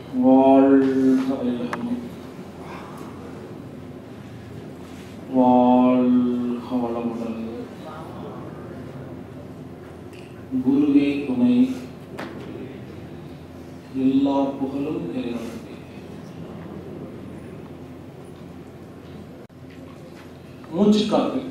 வாழ்க வையகம் வாழ்க வளமுடன் குருவே துணை எல்லா புகழும் இறைவனுக்கு மூச்சு காத்து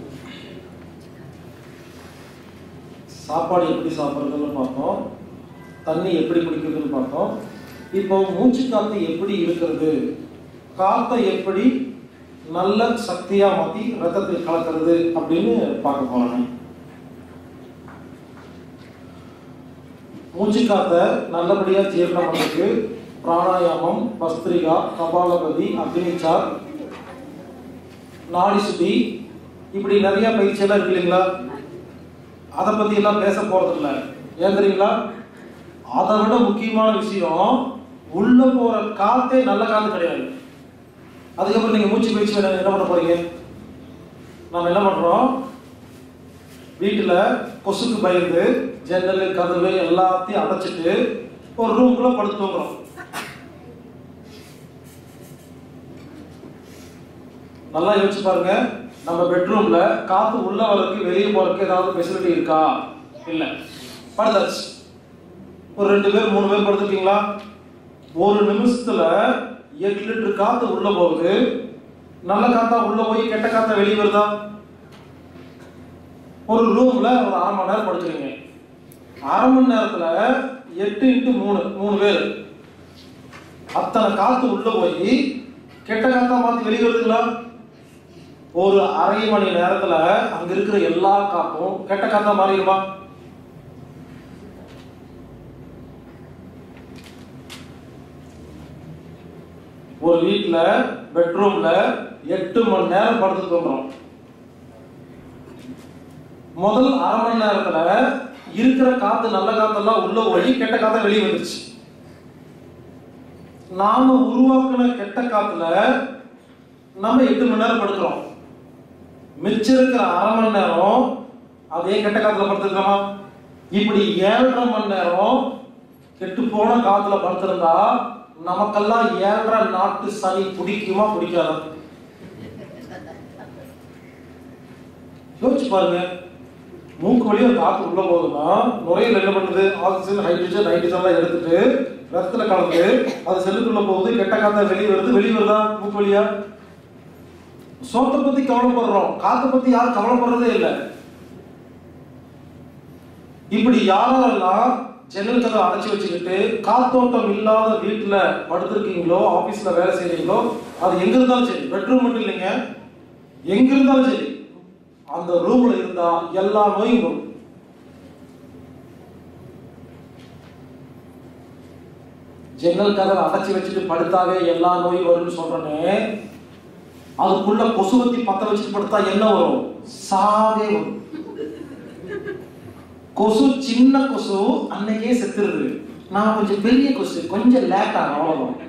சாப்பாடு எப்படி சாப்பிட்றதுன்னு பார்த்தோம் தண்ணி எப்படி குடிக்கிறதுன்னு பார்த்தோம் இப்போ மூச்சு காத்து எப்படி இருக்கிறது காத்தை எப்படி நல்ல சக்தியா மாத்தி ரத்தத்தில் கலக்கிறது அப்படின்னு பார்க்க போறோம் மூச்சு காத்தை நல்லபடியா ஜீரணம் பண்ணுறதுக்கு பிராணாயாமம் பஸ்திரிகா கபாலபதி அக்னிச்சார் நாடி சுத்தி இப்படி நிறைய பயிற்சியெல்லாம் இருக்கு இல்லைங்களா அதை பத்தி எல்லாம் பேச போறது இல்லை ஏன் தெரியுங்களா அதை விட முக்கியமான விஷயம் உள்ள போற காத்தே நல்ல காத்து கிடையாது அதுக்கப்புறம் நீங்க மூச்சு பயிற்சி வேணும் என்ன பண்ண போறீங்க நம்ம என்ன பண்றோம் வீட்டுல கொசுக்கு பயந்து ஜன்னல் கதவு எல்லாத்தையும் அடைச்சிட்டு ஒரு ரூம்குள்ள படுத்து தூங்குறோம் நல்லா யோசிச்சு பாருங்க நம்ம பெட்ரூம்ல காத்து உள்ள வரதுக்கு வெளியே போறதுக்கு ஏதாவது ஃபெசிலிட்டி இருக்கா இல்ல படுத்தாச்சு ஒரு ரெண்டு பேர் மூணு பேர் படுத்துட்டீங்களா ஒரு நிமிஷத்துல எட்டு லிட்டர் காத்து உள்ள போகுது நல்ல காத்தா உள்ள போய் கெட்ட காத்தா வெளியே வருதா ஒரு ரூம்ல ஒரு அரை மணி நேரம் படுக்கிறீங்க அரை மணி நேரத்துல எட்டு இன்ட்டு மூணு மூணு பேர் அத்தனை காத்து உள்ள போய் கெட்ட காத்தா மாத்தி வெளியே வருதுங்களா ஒரு அரை மணி நேரத்துல அங்க இருக்கிற எல்லா காத்தும் கெட்ட காத்தா மாறிடுமா ஒரு வீட்ல பெட்ரூம்ல எட்டு மணி நேரம் படுத்து தூங்குறோம் முதல் அரை மணி நேரத்துல இருக்கிற காத்து நல்ல காத்தெல்லாம் உள்ள போய் கெட்ட காத்த வெளியே வந்துருச்சு நாம உருவாக்குன கெட்ட காத்துல நம்ம எட்டு மணி நேரம் படுக்கிறோம் மிச்சம் இருக்கிற அரை மணி நேரம் அதே கெட்ட காத்துல படுத்துருக்கோமா இப்படி ஏழரை மணி நேரம் கெட்டு போன காத்துல படுத்திருந்தா நமக்கெல்லாம் ஏழரை நாட்டு சனி பிடிக்குமா பிடிக்காதா யோசிச்சு பாருங்க மூக்கு வழியா காத்து உள்ள போகுதுன்னா நுரையில் என்ன பண்ணுது ஆக்சிஜன் ஹைட்ரஜன் நைட்ரஜன் எல்லாம் எடுத்துட்டு ரத்தத்துல கலந்து அது செல்லுக்குள்ள போகுது கெட்ட காத்தா வெளியே வருது வெளியே வருதா மூக்கு வழியா சோத்தை பத்தி கவலைப்படுறோம் காத்தை பத்தி யாரும் கவலைப்படுறதே இல்லை இப்படி யாரெல்லாம் ஜன்னல் கதை அடைச்சி வச்சுக்கிட்டு காத்தோட்டம் இல்லாத வீட்டுல படுத்திருக்கீங்களோ ஆபீஸ்ல வேலை செய்றீங்களோ அது எங்க இருந்தாலும் சரி பெட்ரூம் மட்டும் இல்லைங்க எங்க இருந்தாலும் சரி அந்த ரூம்ல இருந்தா எல்லா நோயும் வரும் ஜன்னல் கதவை அடைச்சி வச்சுட்டு படுத்தாவே எல்லா நோயும் வரும்னு சொல்றேனே அதுக்குள்ள கொசுவத்தி பத்த வச்சுட்டு படுத்தா என்ன வரும் சாவே வரும் கொசு சின்ன கொசு அன்னைக்கே செத்துருது நான் கொஞ்சம் பெரிய கொசு கொஞ்சம் லேட் ஆகும் அவ்வளவுதான்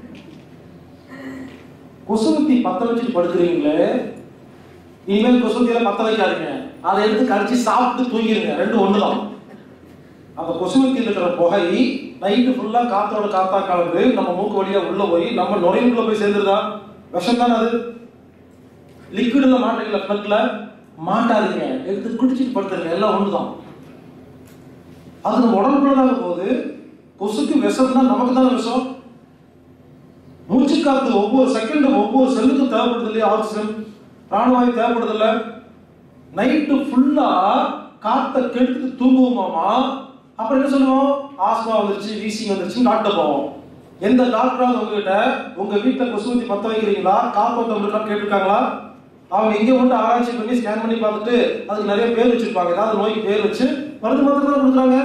கொசுவத்தி பத்த வச்சுட்டு படுக்கிறீங்களே இனிமேல் கொசுவத்தியில பத்த வைக்காதீங்க அதை எடுத்து கடிச்சு சாப்பிட்டு தூங்கிடுங்க ரெண்டும் ஒண்ணுதான் அந்த கொசுவத்தியில் இருக்கிற புகை நைட்டு ஃபுல்லா காத்தோட காத்தா கலந்து நம்ம மூக்கு வழியா உள்ள போய் நம்ம நுரையுக்குள்ள போய் சேர்ந்துருதா விஷம் தானே அது லிக்விட்ல மாட்டீங்களா பிளக்ல மாட்டாதீங்க எடுத்து குடிச்சிட்டு படுத்துருங்க எல்லாம் ஒண்ணுதான் அது நம்ம உடம்புக்குள்ள தாங்க போகுது கொசுக்கு விஷம் தான் நமக்கு தானே விஷம் மூச்சு காத்து ஒவ்வொரு செகண்டும் ஒவ்வொரு செல்லுக்கும் தேவைப்படுது இல்லையா ஆக்சிஜன் பிராணவாயு தேவைப்படுது இல்ல நைட்டு ஃபுல்லா காத்தை கெடுத்துட்டு தூங்குவோமாமா அப்புறம் என்ன சொல்லுவோம் ஆஸ்மா வந்துருச்சு வீசிங் வந்துருச்சுன்னு டாக்டர் போவோம் எந்த டாக்டராவது உங்ககிட்ட உங்க வீட்டுல கொசுவத்தி பத்த வைக்கிறீங்களா காப்போட்டம் இருக்கா கேட்டிருக்காங்களா அவங்க இங்க வந்து ஆராய்ச்சி பண்ணி ஸ்கேன் பண்ணி பார்த்துட்டு அதுக்கு நிறைய பேர் வச்சிருப்பாங்க ஏதாவது நோய்க்கு பேர் வச்சு மருந்து மாத்திரை தான் கொடுக்குறாங்க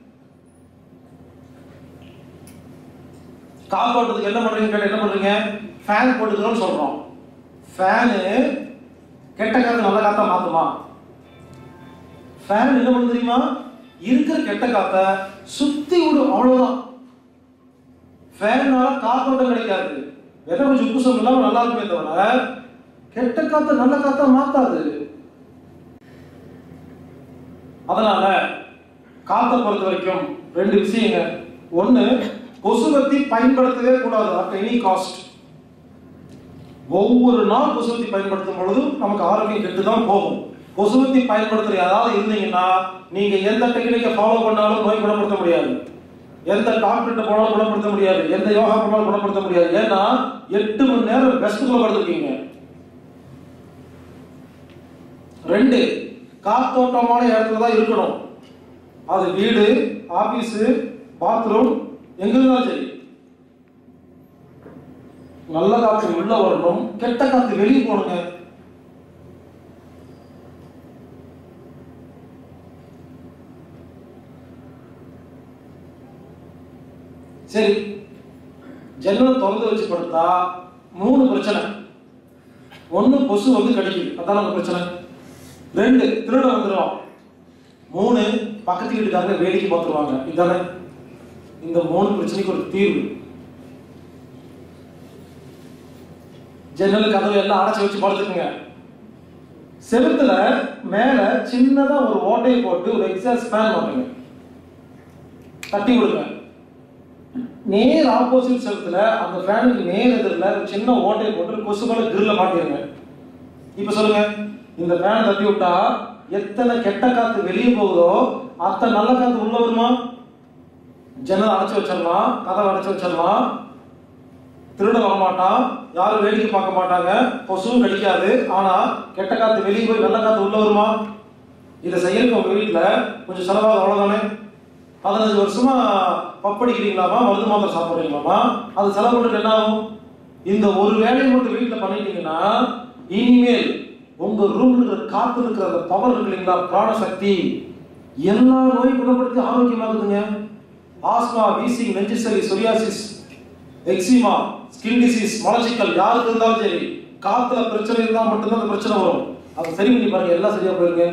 காப்பாற்றுறதுக்கு என்ன பண்றீங்க கேட்ட என்ன பண்றீங்க ஃபேன் போட்டுக்கிறோம்னு சொல்றோம் ஃபேனு கெட்ட காத்து நல்ல காத்தா மாத்துமா ஃபேன் என்ன பண்ணு தெரியுமா இருக்கிற கெட்ட காத்த சுத்தி விடும் அவ்வளவுதான் ஃபேனால காத்தோட்டம் கிடைக்காது வேற கொஞ்சம் உப்பு சம் இல்லாம நல்லா இருக்குமே தவிர கெட்ட காத்த நல்ல காத்தா மாத்தாது அதனால காத்தை பொறுத்த வரைக்கும் ரெண்டு விஷயங்க ஒண்ணு கொசுவத்தி பயன்படுத்தவே கூடாது அட் எனி காஸ்ட் ஒவ்வொரு நாள் கொசுவத்தி பயன்படுத்தும் பொழுதும் நமக்கு ஆரோக்கியம் கெட்டு தான் போகும் கொசுவத்தி பயன்படுத்துற யாராவது இருந்தீங்கன்னா நீங்க எந்த டெக்னிக்கை ஃபாலோ பண்ணாலும் நோய் குணப்படுத்த முடியாது எந்த டாக்டர்கிட்ட போனாலும் குணப்படுத்த முடியாது எந்த யோகா பண்ணாலும் குணப்படுத்த முடியாது ஏன்னா எட்டு மணி நேரம் பெஸ்ட்டுக்குள்ள படுத்துருக்கீங்க ரெண்டு காத்தோட்டமான இடத்துல தான் இருக்கணும் அது வீடு ஆபீஸ் பாத்ரூம் எங்க இருந்தாலும் சரி நல்ல காற்று உள்ள வரணும் கெட்ட காத்து வெளியே போகணுங்க சரி ஜன்னலை திறந்து வச்சு படுத்தா மூணு பிரச்சனை ஒண்ணு கொசு வந்து கடிக்குது அதான் நம்ம பிரச்சனை ரெண்டு திருட வந்துடும் மூணு பக்கத்து வீட்டுக்காரங்க வேடிக்கை பார்த்துருவாங்க இதானே இந்த மூணு பிரச்சனைக்கு ஒரு தீர்வு ஜன்னல் கதவு எல்லாம் அடைச்சு வச்சு படுத்துக்குங்க செவுத்துல மேல சின்னதா ஒரு ஓட்டையை போட்டு ஒரு எக்ஸாஸ்ட் ஃபேன் மாட்டுங்க தட்டி விடுங்க நேர் ஆப்போசிட் செவுத்துல அந்த ஃபேனுக்கு நேர் எதிரில் ஒரு சின்ன ஓட்டையை போட்டு கொசுக்களை கிரில்ல மாட்டிருங்க இப்ப சொல்லுங்க இந்த ஃபேன் தட்டி விட்டா எத்தனை கெட்ட காத்து வெளியே போகுதோ அத்தனை நல்ல காத்து உள்ள வருமா ஜன்னல் அடைச்சு வச்சிடலாம் கதவை அடைச்சு வச்சிடலாம் திருட வரமாட்டான் யாரும் வேடிக்கை பார்க்க மாட்டாங்க கொசுவும் கடிக்காது ஆனா கெட்ட காத்து வெளியே போய் நல்ல காத்து உள்ள வருமா இதை செய்யறதுக்கு உங்க வீட்டுல கொஞ்சம் செலவாக அவ்வளவுதானே பதினஞ்சு வருஷமா பப்படிக்கிறீங்களாமா மருந்து மாத்திரை சாப்பிட்றீங்களாமா அது செலவு பண்ணிட்டு என்ன ஆகும் இந்த ஒரு வேலையை மட்டும் வீட்டுல பண்ணிட்டீங்கன்னா இனிமேல் உங்க ரூம்ல இருக்கிற காத்து இருக்கிற அந்த பவர் இருக்கு இல்லைங்களா பிராணசக்தி எல்லா நோயும் குணப்படுத்தி ஆரோக்கியமாகுதுங்க ஆஸ்மா வீசிங் நெஞ்சு சளி சொரியாசிஸ் எக்ஸிமா ஸ்கின் டிசீஸ் மலச்சிக்கல் யாருக்கு இருந்தாலும் சரி காத்துல பிரச்சனை இருந்தா மட்டும்தான் அந்த பிரச்சனை வரும் அதை சரி பண்ணி பாருங்க எல்லாம் சரியா போயிருங்க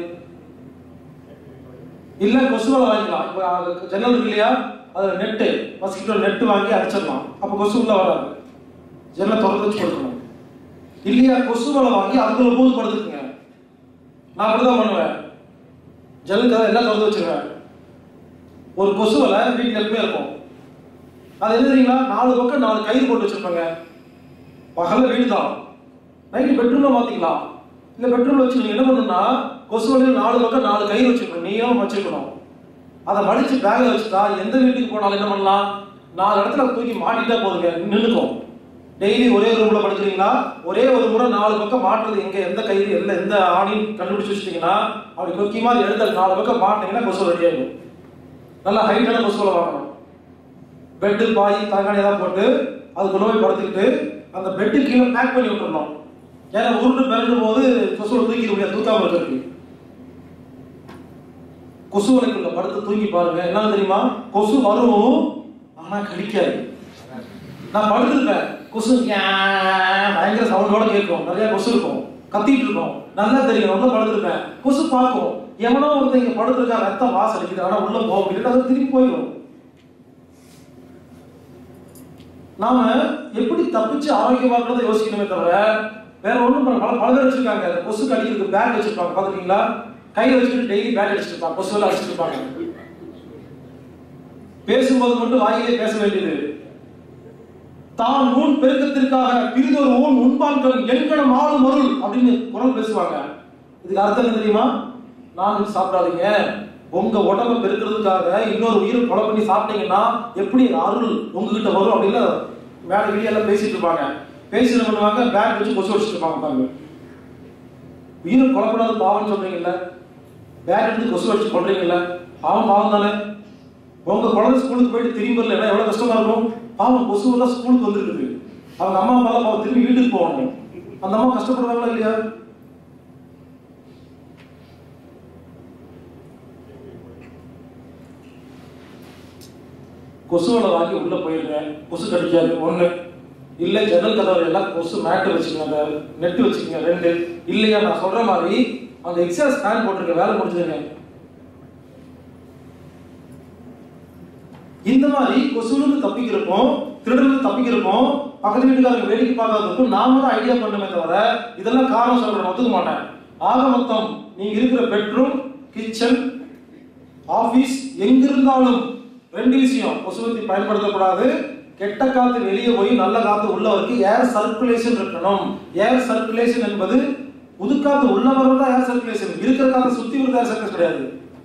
இல்ல கொசுவலை வாங்கிக்கலாம் இப்போ அது ஜன்னல் இருக்கு இல்லையா அதுல நெட்டு மஸ்கிட்டோ நெட்டு வாங்கி அடிச்சிடலாம் அப்ப கொசு உள்ள வராது ஜன்னல் திறந்து வச்சு கொடுக்கணும் இல்லையா கொசுவலை வாங்கி அதுக்குள்ள போது படுத்துக்குங்க நான் அப்படிதான் பண்ணுவேன் ஜன்னல் கதை எல்லாம் திறந்து வச்சிருவேன் ஒரு கொசுவலை வீட்டுல எப்பவுமே இருக்கும் அது என்ன தெரியுங்களா நாலு பக்கம் நாலு கயிறு போட்டு வச்சிருப்பாங்க பகல்ல வீடு தான் நைட்டு பெட்ரூம்ல மாத்திக்கலாம் இல்ல பெட்ரூம்ல வச்சு நீங்க என்ன பண்ணணும்னா கொசு வலையில் நாலு பக்கம் நாலு கயிறு வச்சிருக்கணும் நீங்களும் வச்சிருக்கணும் அதை மடிச்சு பேக்ல வச்சுட்டா எந்த வீட்டுக்கு போனாலும் என்ன பண்ணலாம் நாலு இடத்துல தூக்கி மாட்டிட்டா போதுங்க நின்னுக்கும் டெய்லி ஒரே ரூம்ல படுக்கிறீங்களா ஒரே ஒரு முறை நாலு பக்கம் மாட்டுறது எங்க எந்த கயிறு எந்த எந்த ஆணின்னு கண்டுபிடிச்சு வச்சிட்டீங்கன்னா அப்படி கொக்கி மாதிரி எடுத்து நாலு பக்கம் மாட்டினீங்கன்னா கொசு ரெடி ஆகும் நல்லா ஹைட்டான கொசுவலை வாங்கணும் பெட்டு பாய் தலகாணி எல்லாம் போட்டு அதுக்குள்ள போய் படுத்துக்கிட்டு அந்த பெட்டு கீழே பேக் பண்ணி விட்டுறணும் ஏன்னா உருண்டு பிறக்கும் போது கொசுவை தூக்கிட முடியாது தூக்காம இருக்கிறதுக்கு கொசு வலைக்குள்ள படுத்து தூங்கி பாருங்க என்ன தெரியுமா கொசு வரும் ஆனா கடிக்காது நான் படுத்திருப்பேன் கொசு கியா, பயங்கர சவுண்டோட கேட்கும் நிறைய கொசு இருக்கும் கத்திட்டு இருக்கும் நல்லா தெரியும் உள்ள படுத்திருப்பேன் கொசு பார்க்கும் எவனோ ஒருத்தன் இங்க படுத்திருக்கா ரத்தம் வாசம் அடிக்குது ஆனா உள்ள போக முடியல அது திருப்பி போயிடும் நாம எப்படி தப்பிச்சு ஆரோக்கியமா இருக்கிறத யோசிக்கணுமே தவிர வேற ஒண்ணும் பண்ண பல பல பேர் வச்சிருக்காங்க அந்த கொசு கடிக்கிறதுக்கு பேக் வச்சிருப்பாங்க பாத்துருக்கீங்களா கையில வச்சுட்டு டெய்லி பேக் அடிச்சிட்டு இருப்பாங்க கொசு எல்லாம் அடிச்சிட்டு இருப்பாங்க பேசும்போது மட்டும் வாயிலே பேச வேண்டியது தான் ஊன் பெருக்கத்திற்காக பிரிதொரு ஊன் உண்பான்கள் எண்கணம் ஆளும் அருள் அப்படின்னு குரல் பேசுவாங்க இதுக்கு அர்த்தம் என்ன தெரியுமா நான் சாப்பிடாதீங்க உங்க உடம்ப பெருக்கிறதுக்காக இன்னொரு உயிரை கொலை பண்ணி சாப்பிட்டீங்கன்னா எப்படி அருள் உங்ககிட்ட வரும் அப்படின்னு மேல வெளியெல்லாம் பேசிட்டு இருப்பாங்க பேசி என்ன பண்ணுவாங்க பேக் வச்சு கொசு வச்சுட்டு இருப்பாங்க பாருங்க உயிரை கொலை பண்ணாத பாவம்னு சொல்றீங்கல்ல பேக் எடுத்து கொசு வச்சு கொள்றீங்கல்ல பாவம் பாவம் தானே உங்க குழந்தை ஸ்கூலுக்கு போயிட்டு திரும்பி வரல எவ்வளவு கஷ்டமா இருக்கும் பாவம் கொசு எல்லாம் ஸ்கூலுக்கு வந்துருக்குது அவங்க அம்மா அப்பா எல்லாம் பாவம் திரும்பி வீட்டுக்கு போகணும் அந்த அம்மா கஷ்டப்படுவாங்களா இல்லையா கொசுவலை வாங்கி உள்ள போயிருங்க கொசு கடிக்காது ஒண்ணு இல்ல ஜன்னல் கதவு எல்லாம் கொசு மேட்டு வச்சுக்கோங்க நெட் வச்சுக்கோங்க ரெண்டு இல்லையா நான் சொல்ற மாதிரி அந்த எக்ஸாஸ் ஃபேன் போட்டிருக்க வேலை முடிஞ்சுதுங்க இந்த மாதிரி கொசுவிலிருந்து தப்பிக்கிறப்போம் திருடருந்து தப்பிக்கிறப்போம் பக்கத்து வீட்டுக்காரங்க வேடிக்கை பார்க்கறதுக்கும் நாம தான் ஐடியா பண்ணுமே தவிர இதெல்லாம் காரணம் சொல்றேன் ஒத்துக்க மாட்டேன் ஆக மொத்தம் நீங்க இருக்கிற பெட்ரூம் கிச்சன் ஆபீஸ் எங்க இருந்தாலும் ரெண்டு விஷயம் கொசுவத்தி பயன்படுத்தக்கூடாது கெட்ட காத்து வெளியே போய் நல்ல காத்து உள்ள வரைக்கும் ஏர் சர்க்குலேஷன் இருக்கணும் ஏர் சர்க்குலேஷன் என்பது புது காத்து உள்ள வரது தான் ஏர் சர்க்குலேஷன் இருக்கிற காத்து சுத்தி வருது ஏர் சர்க்குலேஷன் கிடையாது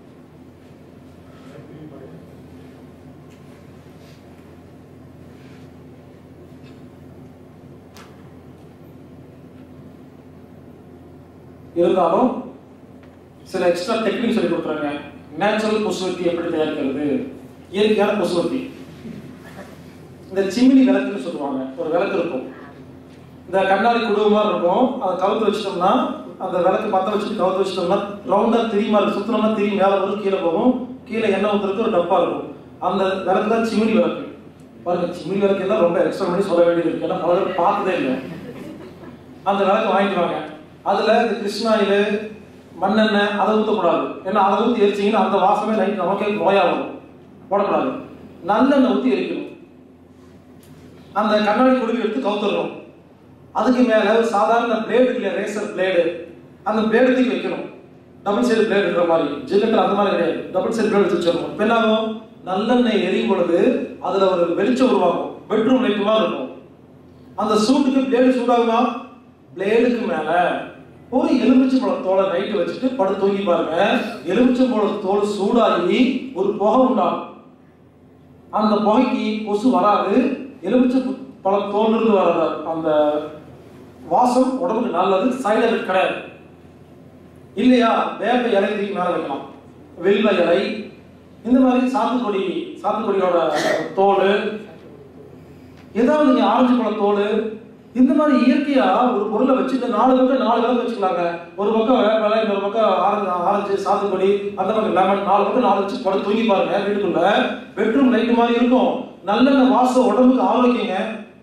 இருந்தாலும் சில எக்ஸ்ட்ரா டெக்னிக் சொல்லி கொடுக்குறாங்க நேச்சுரல் கொசுவத்தி எப்படி தயாரிக்கிறது இயற்கையான கொசுவத்தி இந்த சிமினி விளக்குன்னு சொல்லுவாங்க ஒரு விளக்கு இருக்கும் இந்த கண்ணாடி குடுவு மாதிரி இருக்கும் அதை கவுத்து வச்சிட்டோம்னா அந்த விளக்கு பற்ற வச்சுட்டு கவுத்து வச்சிட்டோம்னா ரவுண்டாக திரி மாதிரி சுத்தினோம்னா திரி மேலே வரும் கீழே போகும் கீழே எண்ணெய் ஊற்றுறதுக்கு ஒரு டப்பா இருக்கும் அந்த விளக்கு தான் சிமினி விளக்கு பாருங்க சிமினி விளக்கு எல்லாம் ரொம்ப எக்ஸ்ட்ரா பண்ணி சொல்ல வேண்டியது இருக்கு ஏன்னா பல பேர் பார்த்ததே இல்லை அந்த விளக்கு வாங்கிக்குவாங்க அதுல இந்த கிருஷ்ணாயில் மண்ணெண்ணெய் அதை ஊற்றக்கூடாது ஏன்னா அதை ஊற்றி எரிச்சிங்கன்னா அந்த வாசமே நைட் நமக்கே நோயாக வரும் போடக்கூடாது நல்லெண்ணெய் ஊற்றி எரிக்கணும் அந்த கண்ணாடி குடுவி எடுத்து கவுத்துடணும் அதுக்கு மேல ஒரு சாதாரண பிளேடு இல்லையா ரேசர் பிளேடு அந்த பிளேடு தூக்கி வைக்கணும் டபுள் சைடு பிளேடு இருக்கிற மாதிரி ஜில்லத்தில் அந்த மாதிரி கிடையாது டபுள் சைடு பிளேடு வச்சு வச்சிடணும் இப்போ என்ன ஆகும் நல்லெண்ணெய் எரியும் பொழுது அதுல ஒரு வெளிச்சம் உருவாகும் பெட்ரூம் லைட் மாதிரி இருக்கும் அந்த சூட்டுக்கு பிளேடு சூடாகுமா பிளேடுக்கு மேல ஒரு எலுமிச்சை பழ தோலை நைட்டு வச்சுட்டு படுத்து தூங்கி பாருங்க எலுமிச்சை பழ தோல் சூடாகி ஒரு புகை உண்டாகும் அந்த புகைக்கு கொசு வராது எலுமிச்சை பழ தோல் இருந்து வர அந்த வாசம் உடம்புக்கு நல்லது சைடு எஃபெக்ட் கிடையாது இல்லையா வேப்ப இலை தூக்கி மேல வைக்கலாம் வெள்ளை இலை இந்த மாதிரி சாத்துக்குடி சாத்துக்குடியோட தோல் ஏதாவது நீங்க ஆரஞ்சு பழ தோல் இந்த மாதிரி இயற்கையா ஒரு பொருளை வச்சு இந்த நாலு பக்கம் நாலு விளக்கு வச்சுக்கலாங்க ஒரு பக்கம் வேப்பிலை இன்னொரு பக்கம் ஆரஞ்சு ஆரஞ்சு சாத்துக்குடி அந்த பக்கம் லெமன் நாலு பக்கம் நாலு வச்சு படம் தூங்கி பாருங்க வீட்டுக்குள்ள பெட்ரூம் லைட் மாதிரி இருக்கும் நல்லெண்ணெய் வாசம் உடம்புக்கு ஆரோக்கியங்க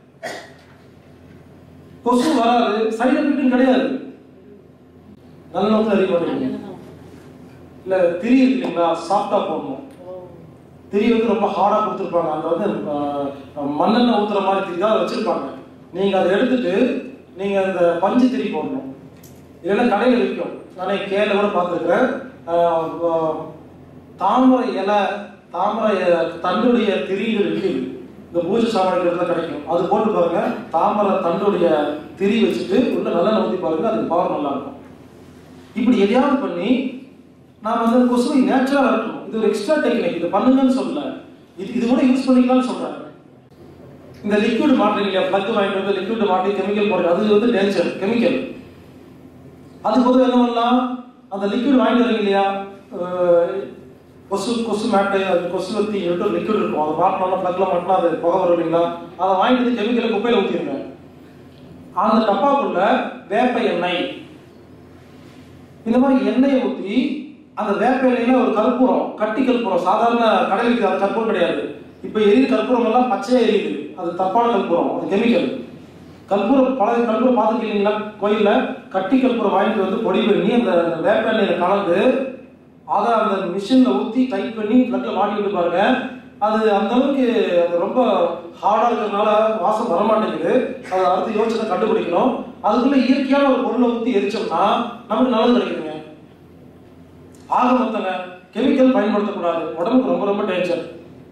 கொசு வராது சைடு எஃபெக்ட்டும் கிடையாது நல்ல நோக்கில் அறிய மாட்டேங்குது இல்ல திரி இருக்கு இல்லைங்களா சாஃப்டா போடணும் திரி வந்து ரொம்ப ஹார்டா கொடுத்துருப்பாங்க அந்த வந்து அஹ், மண்ணெண்ணெய் ஊத்துற மாதிரி திரி தான் அதை வச்சிருப்பாங்க நீங்க அதை எடுத்துட்டு நீங்க அந்த பஞ்சு திரி போடணும் இதெல்லாம் கடையில் விற்கும் நான் கேல கூட பார்த்துருக்கிறேன் தாமரை இலை தாமரை இலை, தண்டுடைய திரிகள் இருக்குது இந்த பூஜை சாமான்கள் கிடைக்கும் அது போட்டு பாருங்க தாமரை தண்டுடைய திரி வச்சுட்டு உள்ள நல்லா ஊற்றி பாருங்க அதுக்கு பவர் நல்லா இருக்கும் இப்படி எதையாவது பண்ணி நாம வந்து கொசுவை நேச்சுரலாக இருக்கணும் இது ஒரு எக்ஸ்ட்ரா டெக்னிக் இது பண்ணுங்கன்னு சொல்லல இது இது கூட யூஸ் பண்ணிக்கலாம்னு சொல்றாங்க இந்த லிக்விட் மாட்டுறீங்க இல்லையா பிளக் வாங்கிட்டு வந்து லிக்விட் மாட்டி கெமிக்கல் போடுறது அது வந்து டேஞ்சர் கெமிக்கல் அது பொதுவாக என்ன பண்ணலாம் அந்த லிக்விட் வாங்கிட்டு வரீங்க இல்லையா அஹ், கொசு கொசு மேட்டு அது கொசு வத்தி சொல்லிட்டு லிக்விட் இருக்கும் அதை மாட்டினோம்னா பிளக்ல மாட்டினா அது புகை வரும் இல்லைங்களா அதை வாங்கிட்டு வந்து கெமிக்கலை குப்பையில் ஊற்றிடுங்க அந்த டப்பாக்குள்ள வேப்ப எண்ணெய் இந்த மாதிரி எண்ணெயை ஊற்றி அந்த வேப்ப எண்ணெயில ஒரு கற்பூரம் கட்டி கற்பூரம் சாதாரண கடையில் அது கற்பூரம் கிடையாது இப்போ எரியுது கற்பூரம் எல்லாம் பச்சையா எரியுது அது தப்பான கற்பூரம் அது கெமிக்கல் கற்பூரம் பழைய கற்பூரம் பார்த்துருக்கீங்களா கோயில்ல கட்டி கற்பூரம் வாங்கிட்டு வந்து பொடி பண்ணி அந்த வேப்ப எண்ணெயில கலந்து அதை அந்த மிஷின்ல ஊற்றி டைட் பண்ணி பிளக்ல மாட்டிக்கிட்டு பாருங்க அது அந்த அளவுக்கு அது ரொம்ப ஹார்டா இருக்கிறதுனால வாசம் வர மாட்டேங்குது அதை அடுத்து யோசனை கண்டுபிடிக்கணும் அதுக்குள்ள இயற்கையான ஒரு பொருளை ஊற்றி எரிச்சோம்னா நமக்கு நல்லது கிடைக்குதுங்க ஆக மொத்தங்க கெமிக்கல் பயன்படுத்தக்கூடாது உடம்புக்கு ரொம்ப ரொம்ப டேஞ்சர்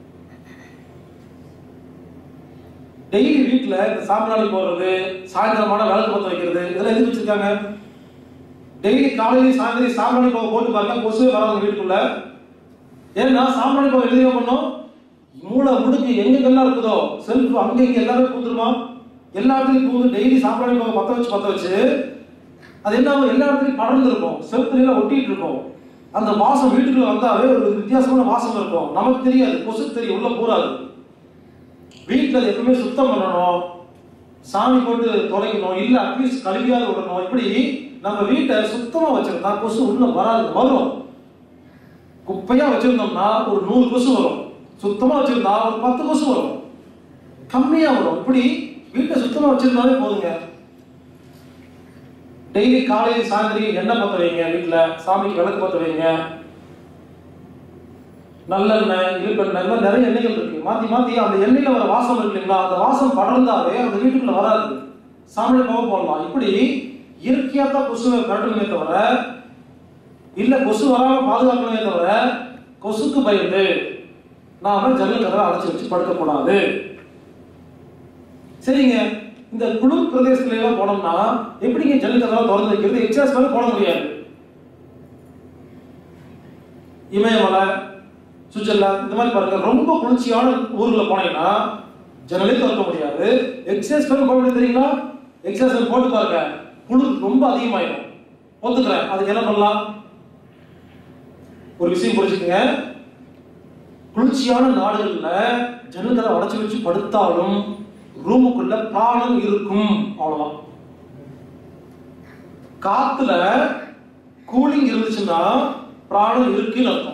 டெய்லி வீட்ல இந்த சாம்பிராணி போடுறது சாயந்தரமான விளக்கு பத்த வைக்கிறது இதெல்லாம் எதுக்கு வச்சிருக்காங்க டெய்லி காலையில சாயந்தரம் சாம்பிராணி போக போட்டு பாருங்க கொசுவே வராது வீட்டுக்குள்ள ஏன்னா சாம்பிராணி போக எழுதிய பண்ணோம் மூளை முடுக்கு எங்கெங்கெல்லாம் இருக்குதோ செல்ஃப் அங்க இங்க எல்லாமே பூந்துருமா எல்லா இடத்துலயும் பூந்து டெய்லி சாம்பிராணி போக பத்த வச்சு பத்த வச்சு அது என்ன ஆகும் எல்லா இடத்துலயும் படர்ந்து இருக்கும் செவுத்துல ஒட்டிட்டு இருக்கும் அந்த வாசம் வீட்டுக்குள்ள வந்தாவே ஒரு வித்தியாசமான வாசம் இருக்கும் நமக்கு தெரியாது கொசு தெரியும் உள்ள பூராது வீட்டில் எப்பவுமே சுத்தம் பண்ணணும் சாமி போட்டு தொலைக்கணும் இல்ல அட்லீஸ்ட் கழுவியாவது விடணும் இப்படி நம்ம வீட்டை சுத்தமா வச்சிருந்தா கொசு உள்ள வராது வரும் குப்பையா வச்சிருந்தோம்னா ஒரு நூறு கொசு வரும் சுத்தமா வச்சிருந்தா ஒரு பத்து கொசு வரும் கம்மியா வரும் இப்படி வீட்டை சுத்தமா வச்சிருந்தாலே போதுங்க டெய்லி காலையில் சாயந்தரம் எண்ணெய் பத்த வைங்க வீட்டுல சாமிக்கு விளக்கு பத்த வைங்க நல்லெண்ணெய் இழுப்பெண்ணெய் இந்த மாதிரி நிறைய எண்ணெய்கள் இருக்கு மாத்தி மாத்தி அந்த எண்ணெயில வர வாசம் இருக்கு இல்லைங்களா அந்த வாசம் படர்ந்தாவே அந்த வீட்டுக்குள்ள வராது சாமியை போக போடலாம் இப்படி இயற்கையா தான் கொசுவை விரட்டணுமே தவிர இல்ல கொசு வராம பாதுகாக்கணுமே தவிர கொசுக்கு பயந்து நாம ஜன்னல் கதவை அடைச்சு வச்சு படுக்கக்கூடாது சரிங்க இந்த குளிர் பிரதேசத்துல எல்லாம் போனோம்னா எப்படிங்க ஜன்னல் கதவை திறந்து வைக்கிறது எக்ஸாஸ் மேல போட முடியாது இமயமலை சுவிட்சர்லாந்து இந்த மாதிரி பாருங்க ரொம்ப குளிர்ச்சியான ஊர்ல போனீங்கன்னா ஜன்னலே திறக்க முடியாது எக்ஸாஸ் மேல போட முடியாது தெரியுங்களா எக்ஸாஸ் போட்டு பாருங்க குளிர் ரொம்ப அதிகமாயிடும் ஒத்துக்கிறேன் அதுக்கு என்ன பண்ணலாம் ஒரு விஷயம் புரிஞ்சுக்கங்க குளிர்ச்சியான நாடுகள்ல ஜன்னல் கதவை அடைச்சு வச்சு படுத்தாலும் ரூமுக்குள்ள பிராணம் இருக்கும் அவ்வளவுதான் காத்துல கூலிங் இருந்துச்சுன்னா பிராணம் இருக்குன்னு அர்த்தம்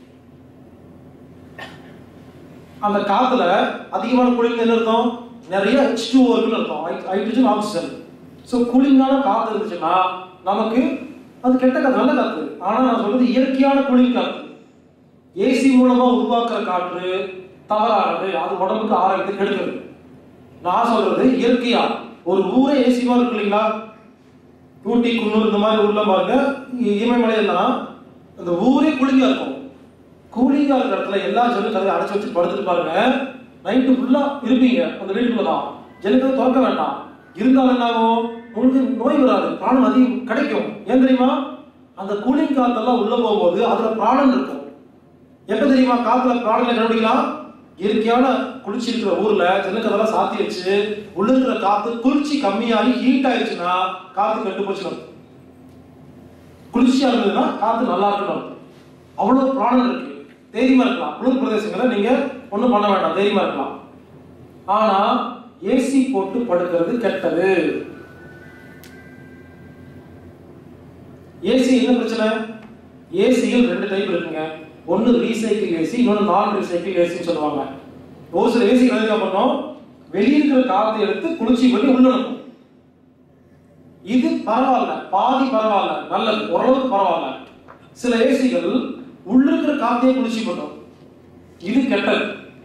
அந்த காத்துல அதிகமான கூலிங் என்ன அர்த்தம் நிறைய ஹெச் டூ இருக்குன்னு அர்த்தம் ஹைட்ரஜன் ஆக்சிஜன் ஸோ கூலிங்கான காத்து இருந்துச்சுன்னா நமக்கு அது கெட்ட காத்து நல்ல காத்து ஆனா நான் சொல்றது இயற்கையான கூலிங் காத்து ஏசி மூலமா உருவாக்குற காற்று தவறானது அது உடம்புக்கு ஆரோக்கியத்தை கெடுக்குது நான் சொல்றது இயற்கையா ஒரு ஊரே ஏசி மாதிரி இருக்கு இல்லைங்களா ஊட்டி குன்னூர் இந்த மாதிரி ஊர்ல பாருங்க இ- இமயமலையெல்லாம் அந்த ஊரே கூலிங்கா இருக்கும் கூலிங்கா இருக்கிற இடத்துல எல்லா ஜன்னல் கதையை அடைச்சு வச்சு படுத்துட்டு பாருங்க நைட்டு ஃபுல்லா இருப்பீங்க அந்த வீட்டுக்குள்ள தான் ஜன்னலை திறக்க வேண்டாம் இருந்தாலும் என்ன ஆகும் உங்களுக்கு நோய் வராது பிராணம் அதிகம் கிடைக்கும் ஏன் தெரியுமா அந்த கூலிங் காத்தெல்லாம் உள்ள போகும்போது அதுல பிராணம் இருக்கும் எப்ப தெரியுமா காத்துல பிராணனை கண்டுபிடிக்கலாம் இயற்கையான குளிர்ச்சி இருக்கிற ஊர்ல ஜன்னக்கதெல்லாம் சாத்தி வச்சு உள்ள இருக்கிற காத்து குளிர்ச்சி கம்மியாகி ஹீட் ஆயிடுச்சுன்னா காத்து கெட்டு போச்சு குளிர்ச்சியா இருந்ததுன்னா காத்து நல்லா இருக்கணும் அவ்வளவு பிராணம் இருக்கு தைரியமா இருக்கலாம் குளிர் பிரதேசங்களை நீங்க ஒண்ணும் பண்ண வேண்டாம் தைரியமா இருக்கலாம் ஆனா ஏசி போட்டு படுக்கிறது கெட்டது ஏசி என்ன பிரச்சனை ஏசியில் ரெண்டு டைப் இருக்குங்க ஒன்னு ரீசைக்கிள் ஏசி இன்னொன்னு நான் ரீசைக்கிள் ஏசின்னு சொல்லுவாங்க ஒரு சில ஏசி என்ன பண்ணோம் வெளியே இருக்கிற காத்தை எடுத்து குளிர்ச்சி பண்ணி உள்ள அனுப்பும் இது பரவாயில்ல பாதி பரவாயில்ல நல்லது ஓரளவுக்கு பரவாயில்ல சில ஏசிகள் உள்ள இருக்கிற காத்தையே குளிர்ச்சி பண்ணும் இது கெட்டது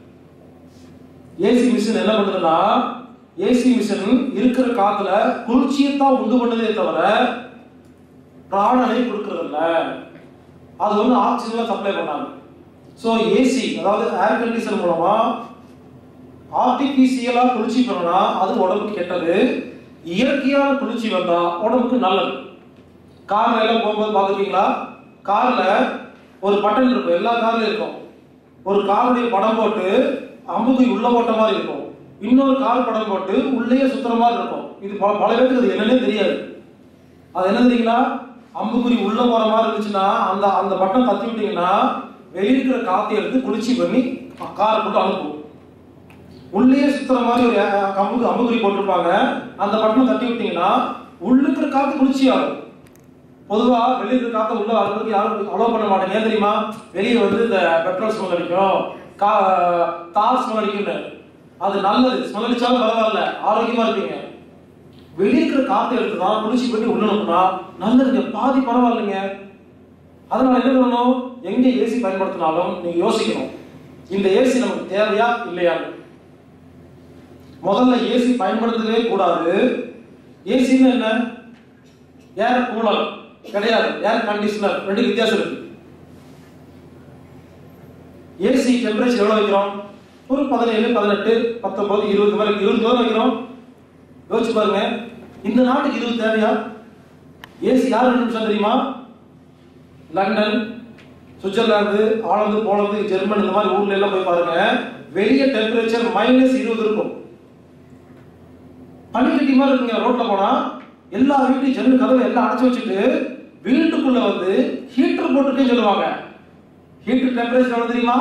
ஏசி மிஷின் என்ன பண்ணுதுன்னா ஏசி மிஷின் இருக்கிற காத்துல குளிர்ச்சியை தான் உண்டு பண்ணுதே தவிர பிராணனை கொடுக்கறதில்ல அது வந்து ஆக்சிஜன்ல சப்ளை பண்ணாங்க ஸோ ஏசி அதாவது ஏர் கண்டிஷன் மூலமா ஆர்டிபிசியலா குளிர்ச்சி பண்ணனா அது உடம்புக்கு கெட்டது இயற்கையான குளிர்ச்சி வந்தா உடம்புக்கு நல்லது கார்ல எல்லாம் போகும்போது பார்த்துருக்கீங்களா கார்ல ஒரு பட்டன் இருக்கும் எல்லா கார்லயும் இருக்கும் ஒரு காருடைய படம் போட்டு அம்புக்கு உள்ள போட்ட மாதிரி இருக்கும் இன்னொரு கார் படம் போட்டு உள்ளேயே சுத்துற மாதிரி இருக்கும் இது பல பல பேருக்கு அது என்னன்னே தெரியாது அது என்ன தெரியுங்களா அம்புக்குறி உள்ள போற மாதிரி இருந்துச்சுன்னா அந்த அந்த பட்டன் தத்தி விட்டீங்கன்னா வெளிய இருக்கிற காத்தை எடுத்து குளிர்ச்சி பண்ணி காரை போட்டு அனுப்பும் உள்ளே சுத்துற மாதிரி ஒரு அஹ், அம்புக்கு அம்புக்குறி போட்டிருப்பாங்க அந்த பட்டனை தட்டி விட்டீங்கன்னா உள்ள இருக்கிற காத்து குளிர்ச்சி ஆகும் பொதுவா வெளிய இருக்கிற காத்த உள்ள வர்றதுக்கு யாரும் அலோவ் பண்ண மாட்டாங்க ஏன் தெரியுமா வெளியே வந்து இந்த பெட்ரோல் ஸ்மெல் அடிக்கும் கா தார் ஸ்மெல் அடிக்கும்னு அது நல்லது ஸ்மெல் அடிச்சாலும் பரவாயில்ல ஆரோக்கியமா இருப்பீங்க வெளிய இருக்கிற காத்தை எடுத்து தான் குளிர்ச்சி பண்ணி உள்ள அனுப்புனா நல்லதுங்க பாதி பரவாயில்லைங்க அதனால என்ன பண்ணணும் எங்க ஏசி பயன்படுத்தினாலும் நீங்க யோசிக்கணும் இந்த ஏசி நமக்கு தேவையா இல்லையா முதல்ல ஏசி பயன்படுத்தவே கூடாது ஏசின்னு என்ன ஏர் கூலர் கிடையாது ஏர் கண்டிஷனர் ரெண்டு வித்தியாசம் இருக்கு ஏசி டெம்பரேச்சர் எவ்வளவு வைக்கிறோம் ஒரு பதினேழு பதினெட்டு பத்தொன்பது இருபது வரை இருபது வரை வைக்கிறோம் யோசிச்சு பாருங்க இந்த நாட்டுக்கு இருபது தேவையா ஏசி யார் கண்டுபிடிச்சா தெரியுமா லண்டன் சுவிட்சர்லாந்து ஆலந்து போலந்து ஜெர்மன் இந்த மாதிரி ஊர்ல எல்லாம் போய் பாருங்க வெளிய டெம்பரேச்சர் மைனஸ் இருபது இருக்கும் பனிக்கட்டி மாதிரி இருக்குங்க ரோட்ல போனா எல்லா வீட்டையும் ஜன்னல் கதவை எல்லாம் அடைச்சு வச்சுட்டு வீட்டுக்குள்ள வந்து ஹீட்டர் போட்டுருக்கேன்னு சொல்லுவாங்க ஹீட்டர் டெம்பரேச்சர் எவ்வளவு தெரியுமா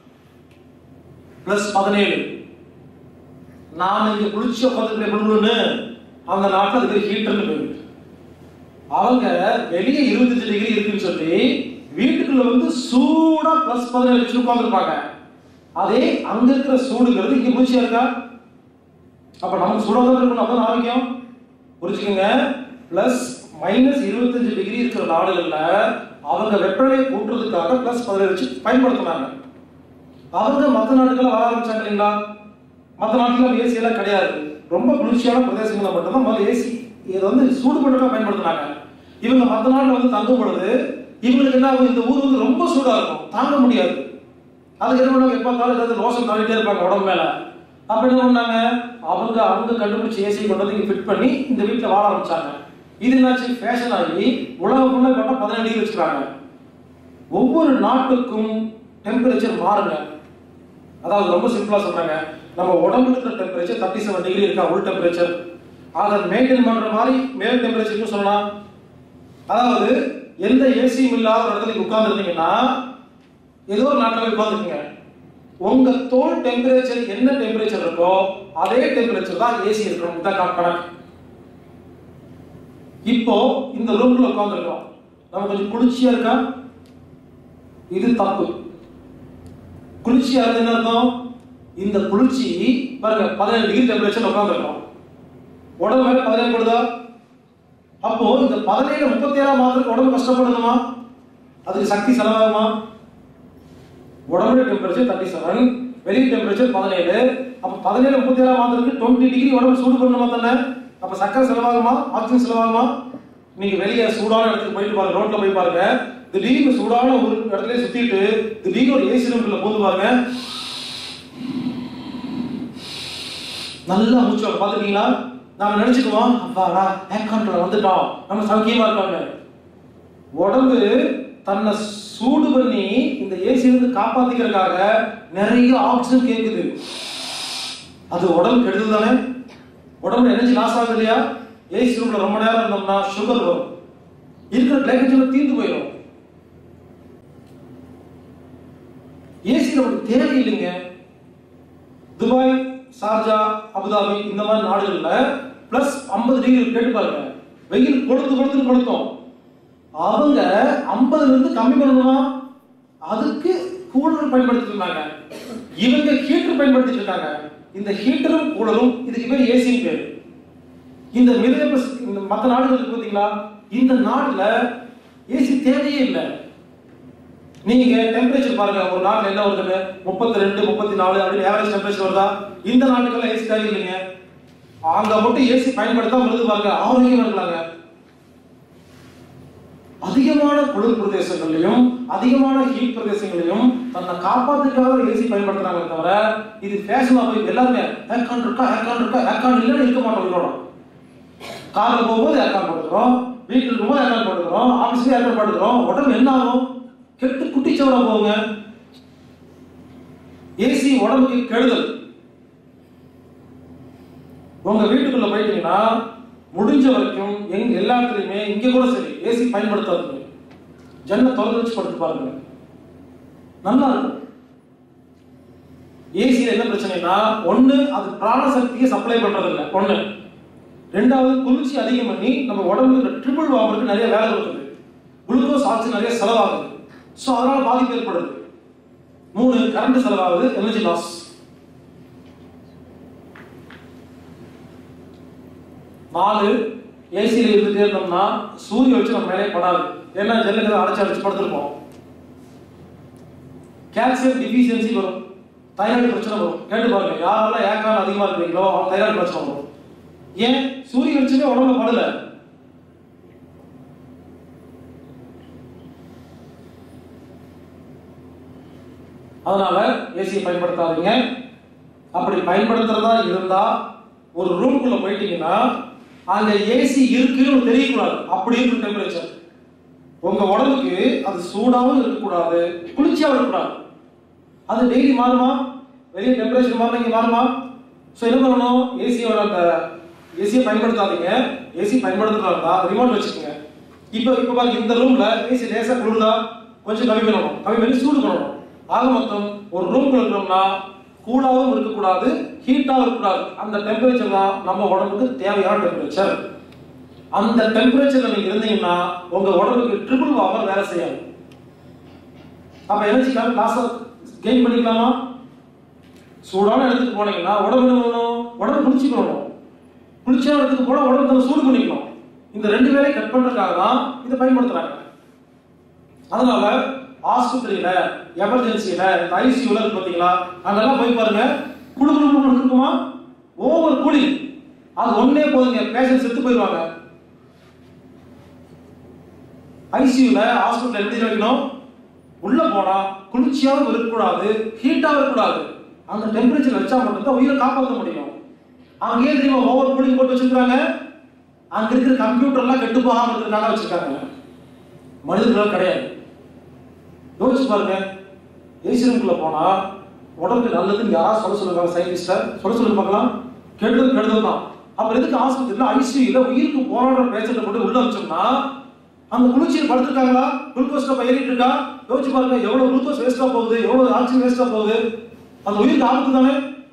பிளஸ் பதினேழு நான் இங்க குளிச்சு உட்காந்துருக்கேன் குழுன்னு அந்த நாட்டில் அதுக்கு ஹீட்டர்னு பேரு அவங்க வெளியே இருபத்தஞ்சு டிகிரி இருக்குன்னு சொல்லி வீட்டுக்குள்ள வந்து சூடா பிளஸ் பதினேழு வச்சு உட்காந்துருப்பாங்க அதே அங்க இருக்கிற சூடுங்கிறது இங்க குளிர்ச்சியா இருக்கா அப்ப நமக்கு சூடாக தான் இருக்கணும் அப்பதான் ஆரோக்கியம் புரிஞ்சுக்கோங்க பிளஸ் மைனஸ் இருபத்தஞ்சு டிகிரி இருக்கிற நாடுகள்ல அவங்க வெப்பநிலையை கூட்டுறதுக்காக பிளஸ் பதினேழு வச்சு பயன்படுத்தினாங்க அவங்க மற்ற நாடுகளில் வர ஆரம்பிச்சாங்க இல்லைங்களா மற்ற நாட்டுல ஏசி எல்லாம் கிடையாது ரொம்ப குளிர்ச்சியான பிரதேசங்களை மட்டும்தான் முதல்ல ஏசி இதை வந்து சூடு பண்ணுறதுக்காக பயன்படுத்தினாங்க இவங்க மற்ற நாட்டில் வந்து தங்கும் பொழுது இவங்களுக்கு என்ன ஆகும் இந்த ஊர் வந்து ரொம்ப சூடா இருக்கும் தாங்க முடியாது அது என்ன பண்ணுவாங்க எப்போ பார்த்தாலும் ஏதாவது ரோஷம் தள்ளிட்டே இருப்பாங்க உடம்பு மேல அப்ப என்ன பண்ணாங்க அவங்க அவங்க கண்டுபிடிச்ச ஏசி கொண்டு வந்து இங்க ஃபிட் பண்ணி இந்த வீட்டில் வாழ ஆரம்பிச்சாங்க இது என்னாச்சு ஃபேஷன் ஆகி உலகம் ஃபுல்லாக பார்த்தா பதினேழு டிகிரி வச்சுக்கிறாங்க ஒவ்வொரு நாட்டுக்கும் டெம்பரேச்சர் மாறுங்க அதாவது ரொம்ப சிம்பிளா சொல்றாங்க நம்ம உடம்புல இருக்கிற டெம்பரேச்சர் தேர்ட்டி செவன் டிகிரி இருக்கா உள் டெம்பரேச்சர் அதை மெயின்டைன் பண்ற மாதிரி மேல் டெம்பரேச்சர்னு சொல்லலாம் அதாவது எந்த ஏசியும் இல்லாத ஒரு இடத்துல உட்கார்ந்து இருந்தீங்கன்னா ஏதோ ஒரு நாட்டில் போய் உட்காந்துருக்கீங்க உங்க தோல் டெம்பரேச்சர் என்ன டெம்பரேச்சர் இருக்கோ அதே டெம்பரேச்சர் தான் ஏசி இருக்கணும் இதான் கணக்கு கணக்கு இப்போ இந்த ரூம்ல உட்காந்துருக்கோம் நம்ம கொஞ்சம் குளிர்ச்சியா இருக்கா இது தப்பு குளிர்ச்சியா இருந்து என்ன அர்த்தம் இந்த குளிர்ச்சி பாருங்க பதினேழு டிகிரி டெம்பரேச்சர் உட்காந்துருக்கோம் உடம்பு மேல பதினேழு படுதா அப்போ இந்த பதினேழு முப்பத்தி ஏழாம் மாதத்துக்கு உடம்பு கஷ்டப்படணுமா அதுக்கு சக்தி செலவாகுமா உடம்புல டெம்பரேச்சர் தேர்ட்டி செவன் வெளியே டெம்பரேச்சர் பதினேழு அப்போ பதினேழு முப்பத்தி ஏழாம் மாதத்துக்கு டுவெண்ட்டி டிகிரி உடம்பு சூடு பண்ணணுமா தானே அப்போ சக்கரை செலவாகுமா ஆக்சிஜன் செலவாகுமா நீங்க வெளியே சூடான இடத்துக்கு போயிட்டு பாருங்க ரோட்ல போய் பாருங்க திடீர்னு சூடான ஒரு இடத்துல சுத்திட்டு திடீர்னு ஒரு ஏசி ரூம்ல போது பாருங்க நல்லா மூச்சு வாங்க பாத்துருக்கீங்களா நாம நினைச்சுக்குவோம் அப்பாடா ஏர் கண்ட்ரோல் வந்துட்டோம் நம்ம சௌக்கியமா இருக்காங்க உடம்பு தன்னை சூடு பண்ணி இந்த ஏசி இருந்து காப்பாத்திக்கிறதுக்காக நிறைய ஆக்சிஜன் கேக்குது அது உடம்பு கெடுதல் தானே உடம்புல எனர்ஜி லாஸ் ஆகுது இல்லையா ஏசி ரூம்ல ரொம்ப நேரம் இருந்தோம்னா சுகர் வரும் இருக்கிற கிளைக்கோஜன் தீர்ந்து போயிடும் ஏசி நமக்கு தேவையில்லைங்க துபாய் ஷார்ஜா அபுதாபி இந்த மாதிரி நாடுகள்ல பிளஸ் ஐம்பது டிகிரி கேட்டு பாருங்க வெயில் கொளுத்து கொளுத்து கொளுத்தோம் அவங்க ஐம்பதுல இருந்து கம்மி பண்ணணுமா அதுக்கு கூலர் பயன்படுத்திட்டு இருந்தாங்க இவங்க ஹீட்டர் பயன்படுத்திட்டு இருக்காங்க இந்த ஹீட்டரும் கூலரும் இதுக்கு பேர் ஏசின்னு பேர் இந்த மிதய இந்த மற்ற நாடுகள் இருக்கு பாத்தீங்களா இந்த நாட்டுல ஏசி தேவையே இல்லை நீங்க டெம்பரேச்சர் பாருங்க ஒரு நாட்டுல என்ன வருதுன்னு முப்பத்தி ரெண்டு முப்பத்தி நாலு அப்படின்னு ஏவரேஜ் டெம்பரேச்சர் வருதா இந்த நாட்டுக்கெல்லாம் ஏசி தேவை இல்லைங்க அங்க மட்டும் ஏசி பயன்படுத்தாம இருந்து பாருங்க ஆரோக்கியமா இருக்கலாங்க அதிகமான குளிர் பிரதேசங்களையும் அதிகமான ஹீட் பிரதேசங்களையும் தன்னை காப்பாத்துக்காக ஏசி பயன்படுத்துறாங்க தவிர இது ஃபேஷனா போய் எல்லாருமே ஏர்கான் இருக்கா ஏர்கான் இருக்கா ஏர்கான் இல்லைன்னு இருக்க மாட்டோம் இதோட கார்ல போகும்போது ஏர்கான் போட்டுக்கிறோம் வீட்டில் இருக்கும்போது ஏர்கான் போட்டுக்கிறோம் ஆஃபீஸ்ல ஏர்கான் போட்டுக்கிறோம் உடம்பு என்ன ஆகும் கெட்டு குட்டிச்சவரா போகுங்க ஏசி உடம்புக்கு கெடுதல் உங்க வீட்டுக்குள்ள போயிட்டீங்கன்னா முடிஞ்ச வரைக்கும் எங்க எல்லா இடத்துலயுமே இங்க கூட சரி ஏசி பயன்படுத்தாதுங்க ஜன்னல் திறந்து வச்சு படுத்து பாருங்க நல்லா இருக்கும் ஏசியில் என்ன பிரச்சனைனா ஒண்ணு அது பிராணசக்தியை சப்ளை பண்றது இல்லை ஒண்ணு ரெண்டாவது குளிர்ச்சி அதிகம் பண்ணி நம்ம உடம்புல ட்ரிபிள் வாங்குறதுக்கு நிறைய வேலை இருக்குது குளுக்கோஸ் ஆக்சிஜன் நிறைய செலவாகுது ஸோ அதனால பாதிப்பு ஏற்படுது மூணு கரண்ட் செலவாகுது எனர்ஜி லாஸ் நாலு ஏசியில் இருந்துட்டே இருந்தோம்னா சூரிய வச்சு நம்ம மேலே படாது ஏன்னா ஜன்னலுக்கு அடைச்சு அடைச்சு படுத்துருப்போம் கால்சியம் டிஃபிஷியன்சி வரும் தைராய்டு பிரச்சனை வரும் கேட்டு பாருங்க யாரெல்லாம் ஏக்கான் அதிகமா இருக்கிறீங்களோ அவங்க தைராய்டு பிரச்சனை வரும் ஏன் சூரிய வெளிச்சமே உடம்புல படல அதனால ஏசியை பயன்படுத்தாதீங்க அப்படி பயன்படுத்துறதா இருந்தா ஒரு ரூம்குள்ள போயிட்டீங்கன்னா அங்க ஏசி இருக்குன்னு தெரியக்கூடாது அப்படி இருக்கும் டெம்பரேச்சர் உங்க உடம்புக்கு அது சூடாவும் இருக்கக்கூடாது குளிர்ச்சியாவும் இருக்கக்கூடாது அது டெய்லி மாறுமா வெளியே டெம்பரேச்சர் மாறினா இங்க மாறுமா ஸோ என்ன பண்ணணும் ஏசியோட அந்த ஏசியை பயன்படுத்தாதீங்க ஏசி பயன்படுத்துறதா இருந்தா ரிமோட் வச்சுக்கோங்க இப்போ இப்போ பாருங்க இந்த ரூம்ல ஏசி லேசா குளிர்தா கொஞ்சம் கம்மி பண்ணணும் கம்மி பண்ணி சூடு பண்ணணும் ஆக மொத்தம் ஒரு ரூம் இருக்கிறோம்னா கூலாகவும் இருக்கக்கூடாது ஹீட்டாகவும் இருக்கக்கூடாது அந்த டெம்பரேச்சர் தான் நம்ம உடம்புக்கு தேவையான டெம்பரேச்சர் அந்த டெம்பரேச்சர்ல நீங்க இருந்தீங்கன்னா உங்க உடம்புக்கு ட்ரிபிள் வாவர் வேலை செய்யாது அப்ப எனர்ஜி லாஸ் கெயின் பண்ணிக்கலாமா சூடான இடத்துக்கு போனீங்கன்னா உடம்பு என்ன பண்ணணும் உடம்பு குளிச்சுக்கணும் குளிர்ச்சியான இடத்துக்கு போனா உடம்பு தன்னை சூடு பண்ணிக்கணும் இந்த ரெண்டு வேலையை கட் பண்றதுக்காக தான் இதை பயன்படுத்துறாங்க அதனால ஆஸ்பத்திரியில எமர்ஜென்சியில ஐசியூல இருக்கு பாத்தீங்களா அங்கெல்லாம் போய் பாருங்க குளு குளு குளு இருக்குமா ஓவர் கூலிங் அது ஒண்ணே போதுங்க பேஷண்ட் செத்து போயிடுவாங்க ஐசியூல ஹாஸ்பிட்டல் எப்படி வைக்கணும் உள்ள போனா குளிர்ச்சியாகவும் இருக்கக்கூடாது ஹீட்டாகவும் இருக்கக்கூடாது அந்த டெம்பரேச்சர் வச்சா மட்டும்தான் உயிரை காப்பாற்ற முடியும் அவங்க ஏன் தெரியுமா ஓவர் கூலிங் போட்டு வச்சிருக்காங்க அங்க இருக்கிற கம்ப்யூட்டர்லாம் கெட்டு போகாம இருக்கிறதுக்காக வச்சிருக்காங்க மனிதர்கள் கிடையாது யோசிச்சு பாருங்க ஏசியம்குள்ள போனா உடம்புக்கு நல்லதுன்னு யாராவது சொல்ல சொல்லுவாங்க சயின்டிஸ்ட சொல்ல சொல்லுங்க பார்க்கலாம் கெடுதல் கெடுதல் தான் அப்புறம் எதுக்கு ஆஸ்பத்திரியில் ஐசியூல உயிருக்கு போராடுற பேஷண்ட்டை கொண்டு உள்ள வச்சோம்னா அந்த குளிர்ச்சியில் படுத்துருக்காங்களா குளுக்கோஸ்ல ஏறிட்டு இருக்கா யோசிச்சு பாருங்க எவ்வளவு குளுக்கோஸ் வேஸ்டா போகுது எவ்வளவு ஆக்சிஜன் வேஸ்டா போகுது அந்த உயிருக்கு ஆபத்து தானே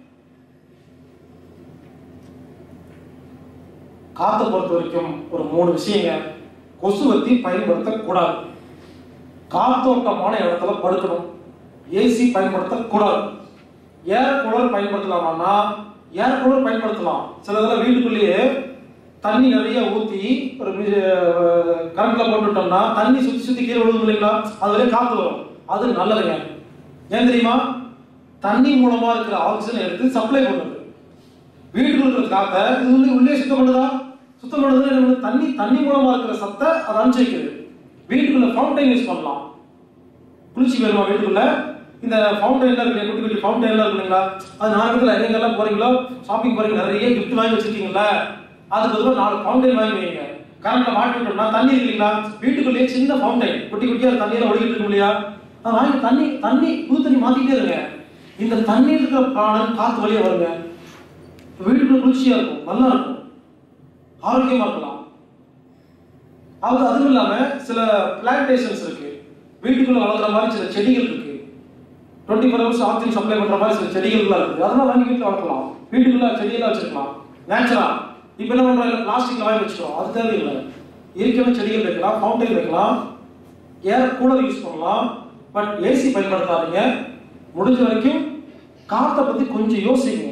காத்தை பொறுத்த வரைக்கும் ஒரு மூணு விஷயங்க கொசுவத்தி பயன்படுத்தக்கூடாது காத்தோட்டமான இடத்துல படுக்கணும் ஏசி பயன்படுத்தக்கூடாது ஏர் கூலர் பயன்படுத்தலாமான்னா ஏர் கூலர் பயன்படுத்தலாம் சில இதெல்லாம் வீட்டுக்குள்ளேயே தண்ணி நிறைய ஊத்தி ஒரு கரண்ட்ல போட்டுட்டோம்னா தண்ணி சுத்தி சுத்தி கீழே விழுகும் இல்லைங்களா அது வரையும் காத்து வரும் அது நல்லதுங்க ஏன் தெரியுமா தண்ணி மூலமா இருக்கிற ஆக்சிஜன் எடுத்து சப்ளை பண்ணுது வீட்டுக்குள்ள இருக்கிற காத்தை இது உள்ளே உள்ளே சுத்தம் பண்ணுதா சுத்தம் பண்ணுறது என்ன பண்ணுது? தண்ணி தண்ணி மூலமா இருக்கிற சத்தை அதை அனுப்பிச்சு வைக்குது வீட்டுக்குள்ள ஃபவுண்டைன் யூஸ் பண்ணலாம் குளிர்ச்சி வேணுமா வீட்டுக்குள்ள இந்த ஃபவுண்டைன்லாம் இருக்கு குட்டி குட்டி ஃபவுண்டைன்லாம் இருக்கு இல்லைங்களா அது நாளைக்கு எங்கெல்லாம் போறீங்களோ ஷாப்பிங் போறீங்க நிறைய கிஃப்ட் வாங்கி வச்சிருக்கீங்களா அதுக்கு பதிலாக நாலு ஃபவுண்டைன் வாங்கி வைங்க கரண்ட்ல மாட்டி விட்டோம்னா தண்ணி இருக்கு இல்லைங்களா வீட்டுக்குள்ளேயே சின்ன ஃபவுண்டைன் குட்டி குட்டியா தண்ணியில ஒழுகிட்டு இருக்கும் இல்லையா அது வாங்கி தண்ணி தண்ணி புது தண்ணி மாத்திட்டே இருங்க இந்த தண்ணீர் இருக்கிற பிராணம் காத்து வழியா வருங்க வீட்டுக்குள்ள குளிர்ச்சியா இருக்கும் நல்லா இருக்கும் ஆரோக்கியமா இருக்கலாம் அது அதுவும் இல்லாம சில பிளான்டேஷன்ஸ் இருக்கு வீட்டுக்குள்ள வளர்க்குற மாதிரி சில செடிகள் இருக்கு twenty four hours oxygen supply பண்ற மாதிரி சில செடிகள்லாம் இருக்கு அதெல்லாம் வாங்கி வீட்டில் வளர்க்கலாம் வீட்டுக்குள்ள செடியெல்லாம் வச்சிருக்கலாம் நேச்சுரா இப்போ என்ன பண்றோம் இல்லை பிளாஸ்டிக்ல வாங்கி வச்சுக்கிறோம் அது தேவையில்லை இயற்கையான செடிகள் வைக்கலாம் ஃபவுண்டைன் வைக்கலாம் ஏர் கூலர் யூஸ் பண்ணலாம் பட் ஏசி பயன்படுத்தாதீங்க முடிஞ்ச வரைக்கும் காத்தை பத்தி கொஞ்சம் யோசிங்க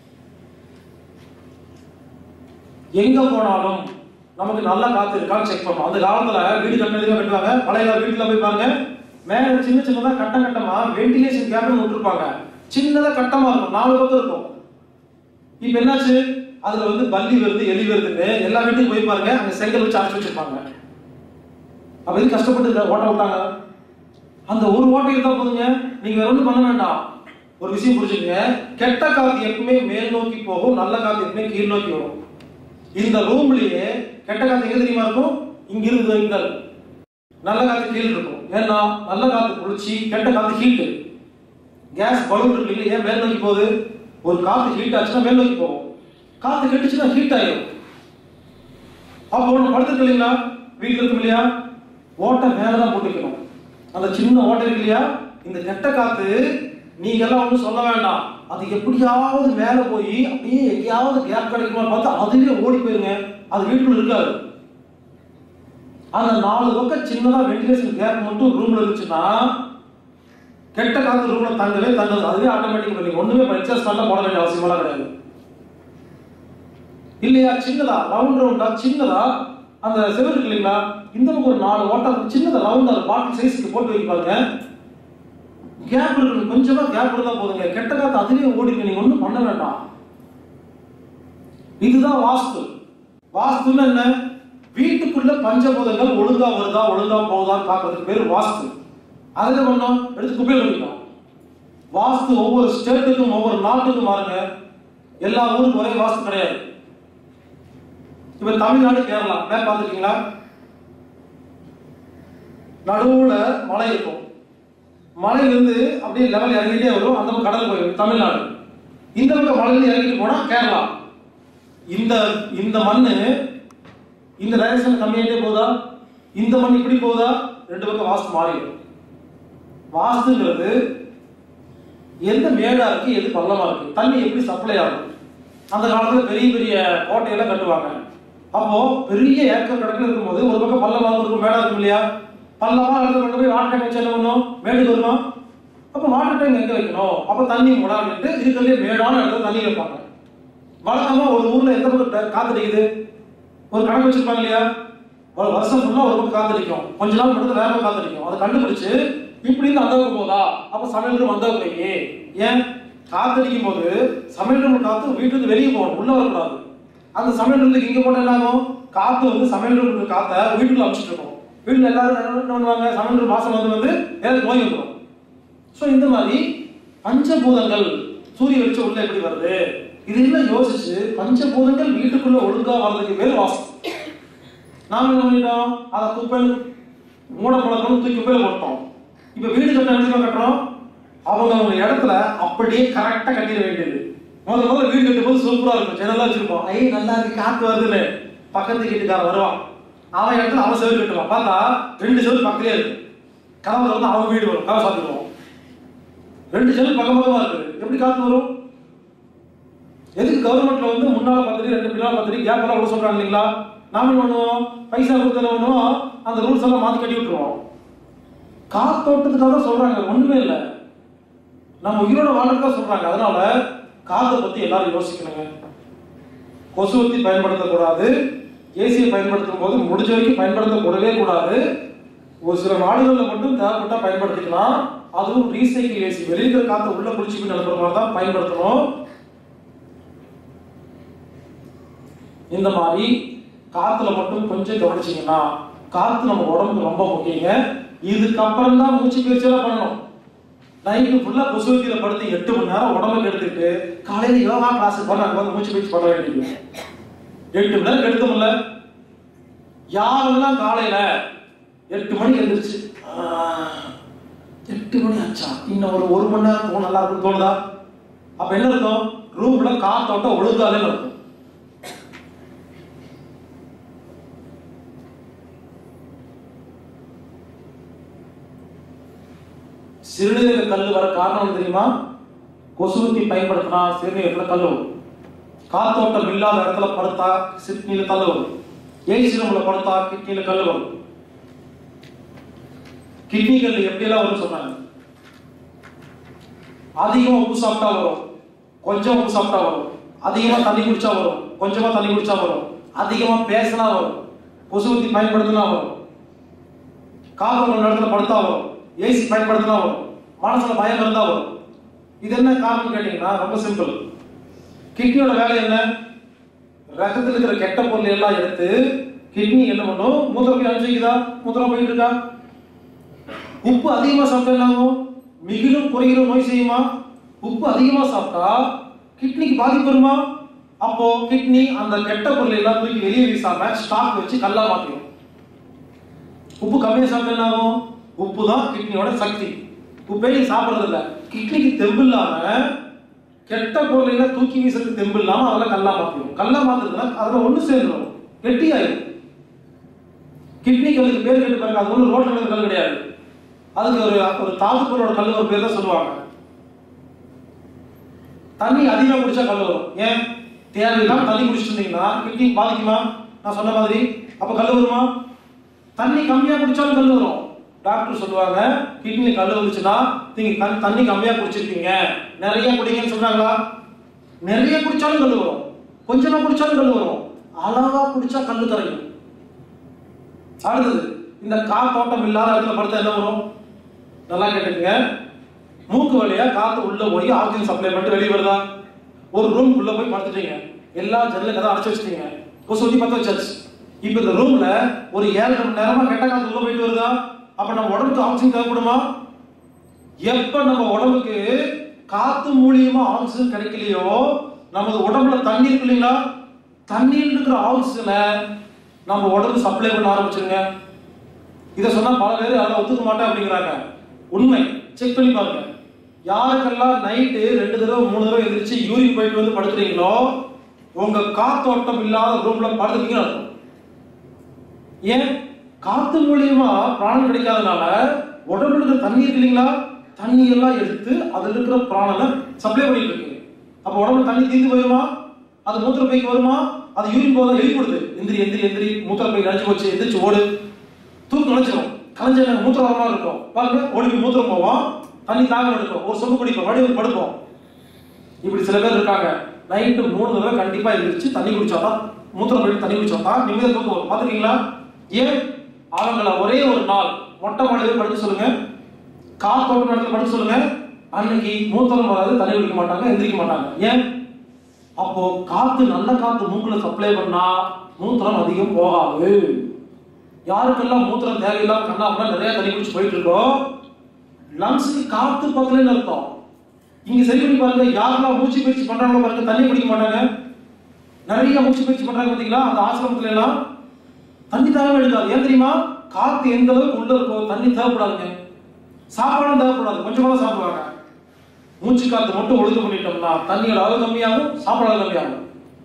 எங்க போனாலும் நமக்கு நல்ல காத்து இருக்கான்னு செக் பண்ணணும் அந்த காலத்துல வீடு கட்டினதுக்கு கட்டுவாங்க பழைய கால வீட்டுல போய் பாருங்க மேல சின்ன சின்னதா கட்டம் கட்டமா வென்டிலேஷன் கேப்னு விட்டுருப்பாங்க சின்னதா கட்டமா இருக்கும் நாலு பக்கம் இருக்கும் இப்ப என்னாச்சு அதுல வந்து பல்லி வருது எலி வருதுன்னு எல்லா வீட்டுக்கும் போய் பாருங்க அங்க செங்கல் வச்சு அடைச்சு வச்சிருப்பாங்க அப்ப எது கஷ்டப்பட்டு இந்த ஓட்ட விட்டாங்க அந்த ஒரு ஓட்டை இருந்தா போதுங்க நீங்க வேற ஒண்ணும் பண்ண வேண்டாம் ஒரு விஷயம் புரிஞ்சுக்கங்க கெட்ட காத்து எப்பவுமே மேல் நோக்கி போகும் நல்ல காத்து எப்பவுமே கீழ் நோக்கி வரும் இந்த ரூம்லயே கெட்ட காத்து எங்க தெரியுமா இருக்கும் இங்க இருந்து இங்க இருக்கும் நல்ல காத்து கீழ் இருக்கும் ஏன்னா நல்ல காத்து குளிர்ச்சி கெட்ட காத்து ஹீட் கேஸ் பலூன் இருக்கு இல்லையா ஏன் மேல் நோக்கி போகுது ஒரு காத்து ஹீட் ஆச்சுன்னா மேல் நோக்கி போகும் காத்து கெட்டுச்சுன்னா ஹீட் ஆயிடும் அப்போ ஒன்று படுத்துருக்கு இல்லைங்களா வீட்டில் இருக்கும் இல்லையா ஓட்டை மேலே தான் போட்டுக்கணும் அந்த சின்ன ஓட்டை இருக்கு இல்லையா இந்த கெட்ட காத்து நீங்க எல்லாம் ஒன்றும் சொல்ல வேண்டாம் அது எப்படியாவது மேலே போய் அப்படியே எங்கேயாவது கேப் கிடைக்குமா பார்த்தா அதுவே ஓடி போயிருங்க அது வீட்டுக்குள்ள இருக்காது அந்த நாலு பக்கம் சின்னதா வென்டிலேஷன் கேப் மட்டும் ரூம்ல இருந்துச்சுன்னா கெட்ட காத்து ரூம்ல தங்கவே தங்குது அதுவே ஆட்டோமேட்டிக் நீங்க ஒண்ணுமே எக்ஸாஸ்ட் பண்ண போட வேண்டிய அவசியமெல்லாம் கிடையாது இல்லையா சின்னதா ரவுண்ட் ரவுண்டா சின்னதா அந்த செவர் இருக்கு இல்லைங்களா இந்த பக்கம் ஒரு நாலு ஓட்டம் சின்னதா ரவுண்டா பாட்டில் சைஸ்க்கு போட்டு வைக்க பாருங்க கேப் இருக்கு கொஞ்சமா கேப் இருந்தா போதுங்க கெட்ட காத்து அதுலயே ஓடிங்க நீங்க ஒண்ணும் பண்ண வேண்டாம் இதுதான் வாஸ்து வாஸ்துன்னா என்ன வீட்டுக்குள்ள பஞ்சபூதங்கள் ஒழுங்கா வருதா ஒழுங்கா போகுதான்னு பார்க்கறதுக்கு பேர் வாஸ்து அதுல பண்ணோம் எடுத்து குப்பையில் பண்ணிட்டோம் வாஸ்து ஒவ்வொரு ஸ்டேட்டுக்கும் ஒவ்வொரு நாட்டுக்கும் மாறுங்க எல்லா ஊருக்கும் ஒரே வாஸ்து கிடையாது இப்ப தமிழ்நாடு கேரளா மேப் பார்த்துருக்கீங்களா நடுவுல மலை இருக்கும் மலையிலிருந்து அப்படியே லெவல் இறங்கிட்டே வரும் அந்த பக்கம் கடல் போயிடும் தமிழ்நாடு இந்த பக்கம் மலையில இறங்கிட்டு போனா கேரளா இந்த இந்த மண்ணு இந்த டைரக்ஷன் கம்மியாயிட்டே போதா இந்த மண் இப்படி போதா ரெண்டு பக்கம் வாஸ்து மாறிடும் வாஸ்துங்கிறது எந்த மேடா இருக்கு எது பள்ளமா இருக்கு தண்ணி எப்படி சப்ளை ஆகும் அந்த காலத்துல பெரிய பெரிய கோட்டையெல்லாம் கட்டுவாங்க அப்போ பெரிய ஏக்கர் கணக்கில் இருக்கும்போது ஒரு பக்கம் பள்ளமாக இருக்கும் மேடா இருக்கும் இல்லையா பள்ளமா இடத்துல கொண்டு போய் வாட்டர் டேங்க் வச்சு என்ன பண்ணும் மேடு வருமா அப்போ வாட்டர் டேங்க் எங்க வைக்கணும் அப்போ தண்ணி முடாமிட்டு இருக்கிறதுலே மேடான இடத்துல தண்ணி வைப்பாங்க வழக்கமா ஒரு ஊர்ல எந்த பக்கம் காத்து அடிக்குது ஒரு கணக்கு வச்சிருப்பாங்க இல்லையா ஒரு வருஷம் ஃபுல்லா ஒரு பக்கம் காத்தடிக்கும் கொஞ்ச நாள் மட்டும் வேற பக்கம் காத்தடிக்கும் அதை கண்டுபிடிச்சு இப்படி இருந்து அந்த பக்கம் போதா அப்ப சமையல் ரூம் அந்த பக்கம் வைங்க. ஏன் காத்தடிக்கும் போது சமையல் ரூம் காத்து வீட்டுக்கு வெளியே போகணும் உள்ள வரக்கூடாது அந்த சமையல் ரூமுக்கு இங்க போனா என்ன ஆகும் காத்து வந்து சமையல் ரூம் காத்த வீட்டுக்குள்ள அமிச்சிட்டு இருக்கும் வீட்டில் எல்லாரும் என்ன பண்ணுவாங்க சமையல் வாசம் வந்து வந்து எல்லாரும் நோய் வந்துடும் ஸோ இந்த மாதிரி பஞ்சபூதங்கள் சூரிய வெளிச்சம் உள்ள எப்படி வருது இதெல்லாம் யோசிச்சு பஞ்சபூதங்கள் வீட்டுக்குள்ள ஒழுங்கா வர்றதுக்கு பேர் வாசம் நாம என்ன பண்ணிட்டோம் அதை குப்பையில் மூட பழக்கம் தூக்கி குப்பையில போட்டோம் இப்போ வீடு கட்ட எப்படி கட்டுறோம் அவங்க அவங்க இடத்துல அப்படியே கரெக்டாக கட்டிட வேண்டியது முதல்ல முதல்ல வீடு கட்டும்போது சூப்பரா இருக்கும் ஜன்னலா வச்சிருப்போம் ஐ நல்லா இருக்கு காத்து வருதுன்னு பக்கத்து வீட்டுக்காரன் வருவான் அவன் இடத்துல அவன் செவரு கட்டுவான் பார்த்தா ரெண்டு செவரு பக்கத்துலயே இருக்கு கதவு வந்து அவங்க வீடு வரும் கதவை சாத்திடுவோம் ரெண்டு செவரு பக்கம் பக்கமா இருக்கு எப்படி காத்து வரும் எதுக்கு கவர்மெண்ட்ல வந்து முன்னால பத்தடி ரெண்டு பின்னால பத்தடி கேப் எல்லாம் விட சொல்றாங்க இல்லைங்களா நாம என்ன பண்ணுவோம் பைசா கொடுத்து என்ன பண்ணுவோம் அந்த ரூல்ஸ் எல்லாம் மாத்தி கட்டி விட்டுருவோம் காத்தோட்டத்துக்காக தான் சொல்றாங்க ஒண்ணுமே இல்லை நம்ம உயிரோட வாழ்றதுக்காக சொல்றாங்க அதனால காத்தை பத்தி எல்லாரும் யோசிக்கணுங்க கொசுவத்தி பயன்படுத்தக்கூடாது ஏசியை பயன்படுத்தும் போது முடிஞ்ச வரைக்கும் பயன்படுத்தக்கூடவே கூடாது ஒரு சில நாடுகளில் மட்டும் தேவைப்பட்டா பயன்படுத்திக்கலாம் அதுவும் ரீசைக்கிள் ஏசி வெளியே இருக்கிற காத்தை உள்ள குடிச்சு போய் நடக்கிற மாதிரி தான் பயன்படுத்தணும் இந்த மாதிரி காத்துல மட்டும் கொஞ்சம் கவனிச்சீங்கன்னா காத்து நம்ம உடம்புக்கு ரொம்ப முக்கியங்க இதுக்கப்புறம் தான் மூச்சு பயிற்சியெல்லாம் பண்ணணும் நைட்டு ஃபுல்லா கொசுவத்தியில படுத்து எட்டு மணி நேரம் உடம்புக்கு எடுத்துக்கிட்டு காலையில யோகா கிளாஸுக்கு போய் நாங்கள் வந்து மூச்சு பயிற்சி பண்ண வேண்டியது எட்டு மணி நேரம் எடுத்தோம்ல யாரெல்லாம் காலையில எட்டு மணிக்கு எழுந்திருச்சு ஆஹ், எட்டு மணி ஆச்சா இன்னும் ஒரு ஒரு மணி நேரம் தூங்க நல்லா இருக்குன்னு தோணுதா அப்ப என்ன இருக்கும் ரூம்ல காத்தோட்டம் ஒழுங்காலே இருக்கும் சிறுநீரக கல் வர காரணம் என்ன தெரியுமா கொசுவத்தி பயன்படுத்தினா சிறுநீரகத்துல கல் வரும் காத்தோட்டம் இல்லாத இடத்துல படுத்தா கிட்னில கல் வரும் ஏசி ரூம்ல படுத்தா கிட்னில கல் வரும் கிட்னி கல் எப்படி எல்லாம் வரும்னு சொன்னாங்க அதிகமா உப்பு சாப்பிட்டா வரும் கொஞ்சம் உப்பு சாப்பிட்டா வரும் அதிகமா தண்ணி குடிச்சா வரும் கொஞ்சமா தண்ணி குடிச்சா வரும் அதிகமா பேசினா வரும் கொசுவத்தி பயன்படுத்தினா வரும் காதல் இடத்துல படுத்தா வரும் ஏசி பயன்படுத்தினா வரும் மனசுல பயம் இருந்தா வரும் இது என்ன காரணம் கேட்டீங்கன்னா ரொம்ப சிம்பிள் கிட்னியோட வேலை என்ன ரத்தத்தில் இருக்கிற கெட்ட பொருள் எல்லாம் எடுத்து கிட்னி என்ன பண்ணும் மூத்திரம் போய் அனுப்பிக்குதா மூத்திரம் போயிட்டு இருக்கா உப்பு அதிகமா சாப்பிட்டா என்ன ஆகும் மிகிலும் குறையிலும் நோய் செய்யுமா உப்பு அதிகமா சாப்பிட்டா கிட்னிக்கு பாதிப்பு வருமா அப்போ கிட்னி அந்த கெட்ட பொருள் எல்லாம் தூக்கி வெளியே வீசாம ஸ்டாக் வச்சு கல்லா மாத்திடும் உப்பு கம்மியா சாப்பிட்டா என்ன ஆகும் உப்பு தான் கிட்னியோட சக்தி உப்பே நீங்க சாப்பிடுறது இல்ல கிட்னிக்கு தெம்பு இல்லாம கெட்ட பொருள் எல்லாம் தூக்கி வீசுறதுக்கு தெம்பு இல்லாம அதெல்லாம் கல்லா மாத்திடும் கல்லா மாத்துறதுனா அதுல ஒண்ணு சேர்ந்துடும் கெட்டி ஆயிடும் கிட்னி கல்லுக்கு பேர் கேட்டு பாருங்க அது ஒன்றும் ரோட்ல இருக்கிற கல் கிடையாது அதுக்கு ஒரு ஒரு தாதுப்பொருளோட கல் ஒரு பேர் தான் சொல்லுவாங்க தண்ணி அதிகமா குடிச்சா கல் வரும் ஏன் தேவையில்லாம தண்ணி குடிச்சிட்டு இருந்தீங்கன்னா கிட்னி பாதிக்குமா நான் சொன்ன மாதிரி அப்ப கல் வருமா தண்ணி கம்மியா குடிச்சாலும் கல் வரும் டாக்டர் சொல்லுவாங்க கிட்னி கல் வந்துச்சுன்னா நீங்க தண்ணி- தண்ணி கம்மியா குடிச்சிருக்கீங்க நிறைய குடிங்கன்னு சொன்னாங்களா நிறைய குடிச்சாலும் கல் வரும் கொஞ்சமா குடிச்சாலும் கல் வரும் அளவா குடிச்சா கல் கரையும் அடுத்தது இந்த காத்தோட்டம் இல்லாத இடத்துல படுத்தா என்ன வரும் நல்லா கேட்டுக்கங்க மூக்கு வழியா காத்து உள்ள போய் ஆக்சிஜன் சப்ளை பண்ணிட்டு வெளியே வருதா ஒரு ரூம் உள்ள போய் படுத்துட்டீங்க எல்லா ஜன்னல கதை அடைச்சு வச்சிட்டீங்க கொசு ஊத்தி பத்த வச்சாச்சு இப்போ இந்த ரூம்ல ஒரு ஏழு மணி நேரமா கெட்ட காத்து உள்ள போயிட்டு வருதா அப்ப நம்ம உடம்புக்கு ஆக்சிஜன் தேவைப்படுமா எப்ப நம்ம உடம்புக்கு காத்து மூலியமா ஆக்சிஜன் கிடைக்கலையோ நமது உடம்புல தண்ணி இருக்கு இல்லைங்களா தண்ணியில் இருக்கிற ஆக்சிஜனை நம்ம உடம்பு சப்ளை பண்ண ஆரம்பிச்சிருங்க இதை சொன்னா பல பேர் அதை ஒத்துக்க மாட்டேன் அப்படிங்கிறாங்க உண்மை செக் பண்ணி பாருங்க யாருக்கெல்லாம் நைட்டு ரெண்டு தடவை மூணு தடவை எந்திரிச்சு யூரின் போயிட்டு வந்து படுக்கிறீங்களோ உங்க காத்தோட்டம் இல்லாத ரூம்ல படுத்துட்டீங்கன்னு அர்த்தம் ஏன் காத்து மூலியமா பிராணம் கிடைக்காதனால உடம்புல இருக்கிற தண்ணி இருக்கு இல்லைங்களா தண்ணி எல்லாம் எடுத்து அதுல இருக்கிற பிராணனை சப்ளை பண்ணிட்டு இருக்கு அப்ப உடம்புல தண்ணி தீர்ந்து போயிருமா அது மூத்திர பைக்கு வருமா அது யூரின் போதா எழுப்பிடுது எந்திரி எந்திரி எந்திரி மூத்திர பை நினைச்சு போச்சு எந்திரிச்சு ஓடு தூக்கம் நினைச்சிடும் கலைஞ்ச மூத்திர வரமா இருக்கும் பாருங்க ஓடி போய் மூத்திரம் போவோம் தண்ணி தாகம் எடுக்கும் ஒரு சொம்பு குடிப்போம் மறுபடியும் படுப்போம் இப்படி சில பேர் இருக்காங்க நைட்டு மூணு தடவை கண்டிப்பா எந்திரிச்சு தண்ணி குடிச்சாதான் மூத்திரம் போயிட்டு தண்ணி குடிச்சாதான் நிம்மதியா தூக்கம் வரும் பாத்துருக்கீங்களா ஏன் அவங்கள ஒரே ஒரு நாள் மொட்டை மாடியில படுக்க சொல்லுங்க காத்தோட்டம் இடத்துல படுக்க சொல்லுங்க அன்னைக்கு மூத்திரம் வராது தண்ணி குடிக்க மாட்டாங்க எந்திரிக்க மாட்டாங்க ஏன் அப்போ காத்து நல்ல காத்து மூக்குல சப்ளை பண்ணா மூத்திரம் அதிகம் போகாது யாருக்கெல்லாம் மூத்திரம் தேவையில்லாம கண்ணா அப்படின்னா நிறைய தண்ணி குடிச்சு போயிட்டு இருக்கோம் லங்ஸுக்கு காத்து பக்கலன்னு அர்த்தம் இங்க சரி பண்ணி பாருங்க யாரெல்லாம் மூச்சு பயிற்சி பண்றாங்களோ பாருங்க தண்ணி குடிக்க மாட்டாங்க நிறைய மூச்சு பயிற்சி பண்றாங்க பாத்தீங்களா அந்த ஆசிரமத்துல எல்லாம் தண்ணி தேவை எடுக்காது ஏன் தெரியுமா காத்து எந்த அளவுக்கு உள்ள இருக்கோ தண்ணி தேவைப்படாதுங்க சாப்பாடும் தேவைப்படாது கொஞ்சமா தான் சாப்பிடுவாங்க மூச்சு காத்து மட்டும் ஒழுங்கு பண்ணிட்டோம்னா தண்ணியோட அளவு கம்மியாகும் சாப்பாடு அளவு கம்மியாகும்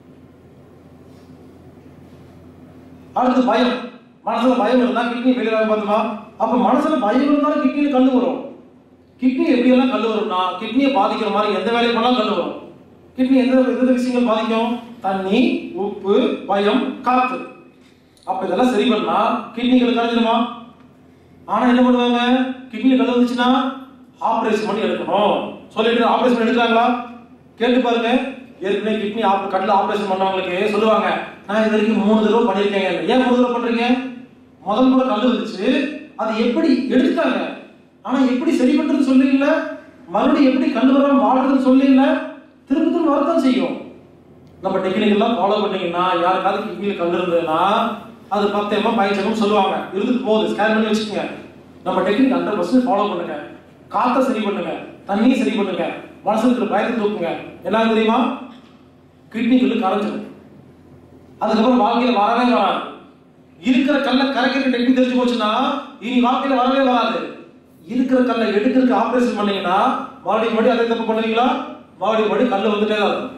அடுத்து பயம் மனசுல பயம் இருந்தா கிட்னி ஃபெயிலியர் ஆகும் பார்த்துமா அப்ப மனசுல பயம் இருந்தாலும் கிட்னில கல்லு வரும் கிட்னி எப்படி எல்லாம் கல்லு வரும்னா கிட்னியை பாதிக்கிற மாதிரி எந்த வேலையை பண்ணாலும் கல்லு வரும் கிட்னி எந்த எந்த விஷயங்கள் பாதிக்கும் தண்ணி உப்பு பயம் காத்து அப்ப இதெல்லாம் சரி பண்ணா கிட்னிகள் கரைஞ்சிருமா ஆனா என்ன பண்ணுவாங்க கிட்னில கல்லு வந்துச்சுன்னா ஆபரேஷன் பண்ணி எடுக்கணும் சொல்லிட்டு ஆபரேஷன் எடுக்கிறாங்களா கேட்டு பாருங்க ஏற்கனவே கிட்னி ஆப் கட்டில் ஆபரேஷன் பண்ணவங்களுக்கு சொல்லுவாங்க நான் இது வரைக்கும் மூணு தடவை பண்ணியிருக்கேங்க ஏன் மூணு தடவை பண்றீங்க முதல் முறை கல்லு வந்துச்சு அது எப்படி எடுத்துட்டாங்க ஆனா எப்படி சரி பண்றதுன்னு சொல்லி இல்ல மறுபடியும் எப்படி கல்லு வராம வாழ்றதுன்னு சொல்லி இல்ல திரும்ப திரும்ப வரத்தான் செய்யும் நம்ம டெக்னிக் எல்லாம் ஃபாலோ பண்ணீங்கன்னா யாருக்காவது கிட்னியில் கல் இருந்ததுன்னா அது பத்து எம்எம் பதினஞ்சு சொல்லுவாங்க இருந்துட்டு போகுது ஸ்கேன் பண்ணி வச்சுக்கோங்க நம்ம டெக்னிக் ஹண்ட்ரட் பர்சன்ட் ஃபாலோ பண்ணுங்க காத்தை சரி பண்ணுங்க தண்ணியை சரி பண்ணுங்க மனசுல இருக்கிற பயத்தை தூக்குங்க என்ன தெரியுமா கிட்னிக்குள்ள கரைஞ்சிடும் அதுக்கப்புறம் வாழ்க்கையில வரவே வராது இருக்கிற கல்லை கரைக்கிற டெக்னிக் தெரிஞ்சு போச்சுன்னா இனி வாழ்க்கையில வரவே வராது இருக்கிற கல்லை எடுக்கிறதுக்கு ஆபரேஷன் பண்ணீங்கன்னா மறுபடியும் மறுபடியும் அதே தப்பு பண்ணுவீங்களா மறுபடியும் மறுபடியும் கல்லு வந்துட்டே தான் இருக்கும்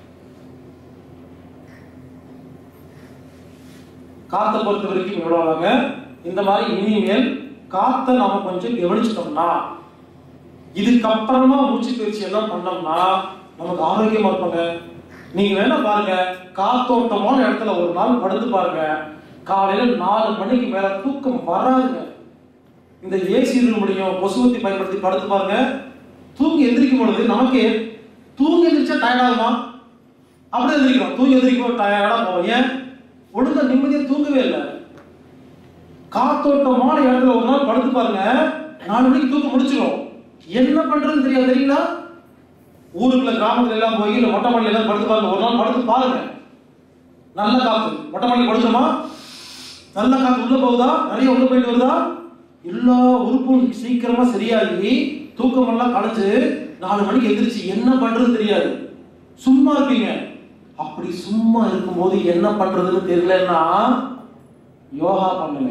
காத்தை பொறுத்த வரைக்கும் இவ்வளவுதாங்க இந்த மாதிரி இனிமேல் காத்தை நாம கொஞ்சம் கவனிச்சிட்டோம்னா இதுக்கப்புறமா மூச்சு பயிற்சி எல்லாம் பண்ணோம்னா நமக்கு ஆரோக்கியமா இருப்பாங்க நீங்க வேணா பாருங்க காத்தோட்டமான இடத்துல ஒரு நாள் படுத்து பாருங்க காலையில நாலு மணிக்கு மேல தூக்கம் வராதுங்க இந்த ஏசி முடியும் கொசுவத்தி பயன்படுத்தி படுத்து பாருங்க தூங்கி எந்திரிக்கும் பொழுது நமக்கு தூங்கி எந்திரிச்சா டயர்டாகுமா அப்படியே எந்திரிக்கிறோம் தூங்கி எந்திரிக்கும் டயர்டா போவோம் ஏன் ஒழுங்கா நிம்மதியா தூங்கவே இல்லை காத்தோட்டமான இடத்துல ஒரு நாள் படுத்து பாருங்க நாலு மணிக்கு தூக்கம் முடிச்சிடும் என்ன பண்றதுன்னு தெரியாது தெரியுங்களா ஊருக்குள்ள கிராமத்துல எல்லாம் போய் இல்ல மொட்டை மாடியில எல்லாம் படுத்து பாருங்க ஒரு நாள் படுத்து பாருங்க நல்ல காத்து மொட்டை மாடியில் படுத்தோமா நல்ல காத்து உள்ள போகுதா நிறைய உள்ள போயிட்டு வருதா எல்லா உறுப்பும் சீக்கிரமா சரியாகி தூக்கம் எல்லாம் கலைஞ்சு நாலு மணிக்கு எந்திரிச்சு என்ன பண்றதுன்னு தெரியாது சும்மா இருப்பீங்க அப்படி சும்மா இருக்கும்போது என்ன பண்றதுன்னு தெரியலன்னா யோகா பண்ணுங்க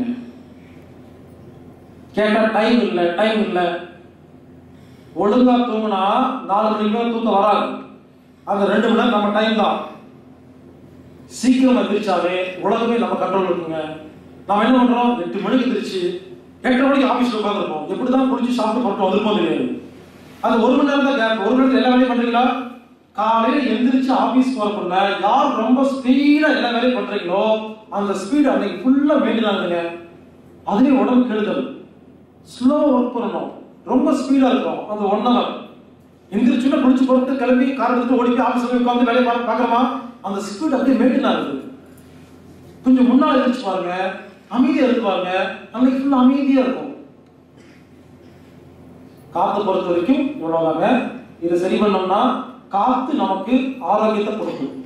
கேட்டா டைம் இல்லை டைம் இல்லை ஒழுங்கா தூங்கினா நாலு மணிக்கு மேல தூக்கம் வராது அந்த ரெண்டு மணி நேரம் நம்ம டைம் தான் சீக்கிரம் எந்திரிச்சாவே உலகமே நம்ம கண்ட்ரோல் இருக்குங்க நாம என்ன பண்றோம் எட்டு மணிக்கு எந்திரிச்சு எட்டரை மணிக்கு ஆபீஸ்ல உட்காந்துருப்போம் எப்படிதான் குளிச்சு சாப்பிட்டு போட்டு வந்திருப்போம் தெரியாது அது ஒரு மணி நேரம் தான் கேப் ஒரு மணி நேரத்துல எல்லா வேலையும் பண்றீங்களா காலையில எந்திரிச்சு ஆபீஸ் போறப்ப யார் ரொம்ப ஸ்பீடா எல்லா வேலையும் பண்றீங்களோ அந்த ஸ்பீடு அன்னைக்கு ஃபுல்லா மெயின்டைன் ஆகுதுங்க அதுவே உடம்பு கெடுதல் ஸ்லோ ஒர்க் பண்ணணும் ரொம்ப ஸ்பீடா இருக்கும் அந்த ஒன் ஹவர் எந்திரிச்சுன்னா குளிச்சு போட்டு கிளம்பி கார் எடுத்துட்டு ஓடி போய் ஆஃபீஸ்ல போய் உட்காந்து வேலையை பார்க்க பார்க்கறோமா அந்த ஸ்பீட் அப்படியே மெயின்டைன் ஆகுது கொஞ்சம் முன்னாள் எந்திரிச்சு பாருங்க அமைதியா இருக்கு பாருங்க அன்னைக்கு ஃபுல்லா அமைதியா இருக்கும் காத்து பொறுத்த வரைக்கும் இவ்வளவுதாங்க இதை சரி பண்ணோம்னா காத்து நமக்கு ஆரோக்கியத்தை கொடுக்கும்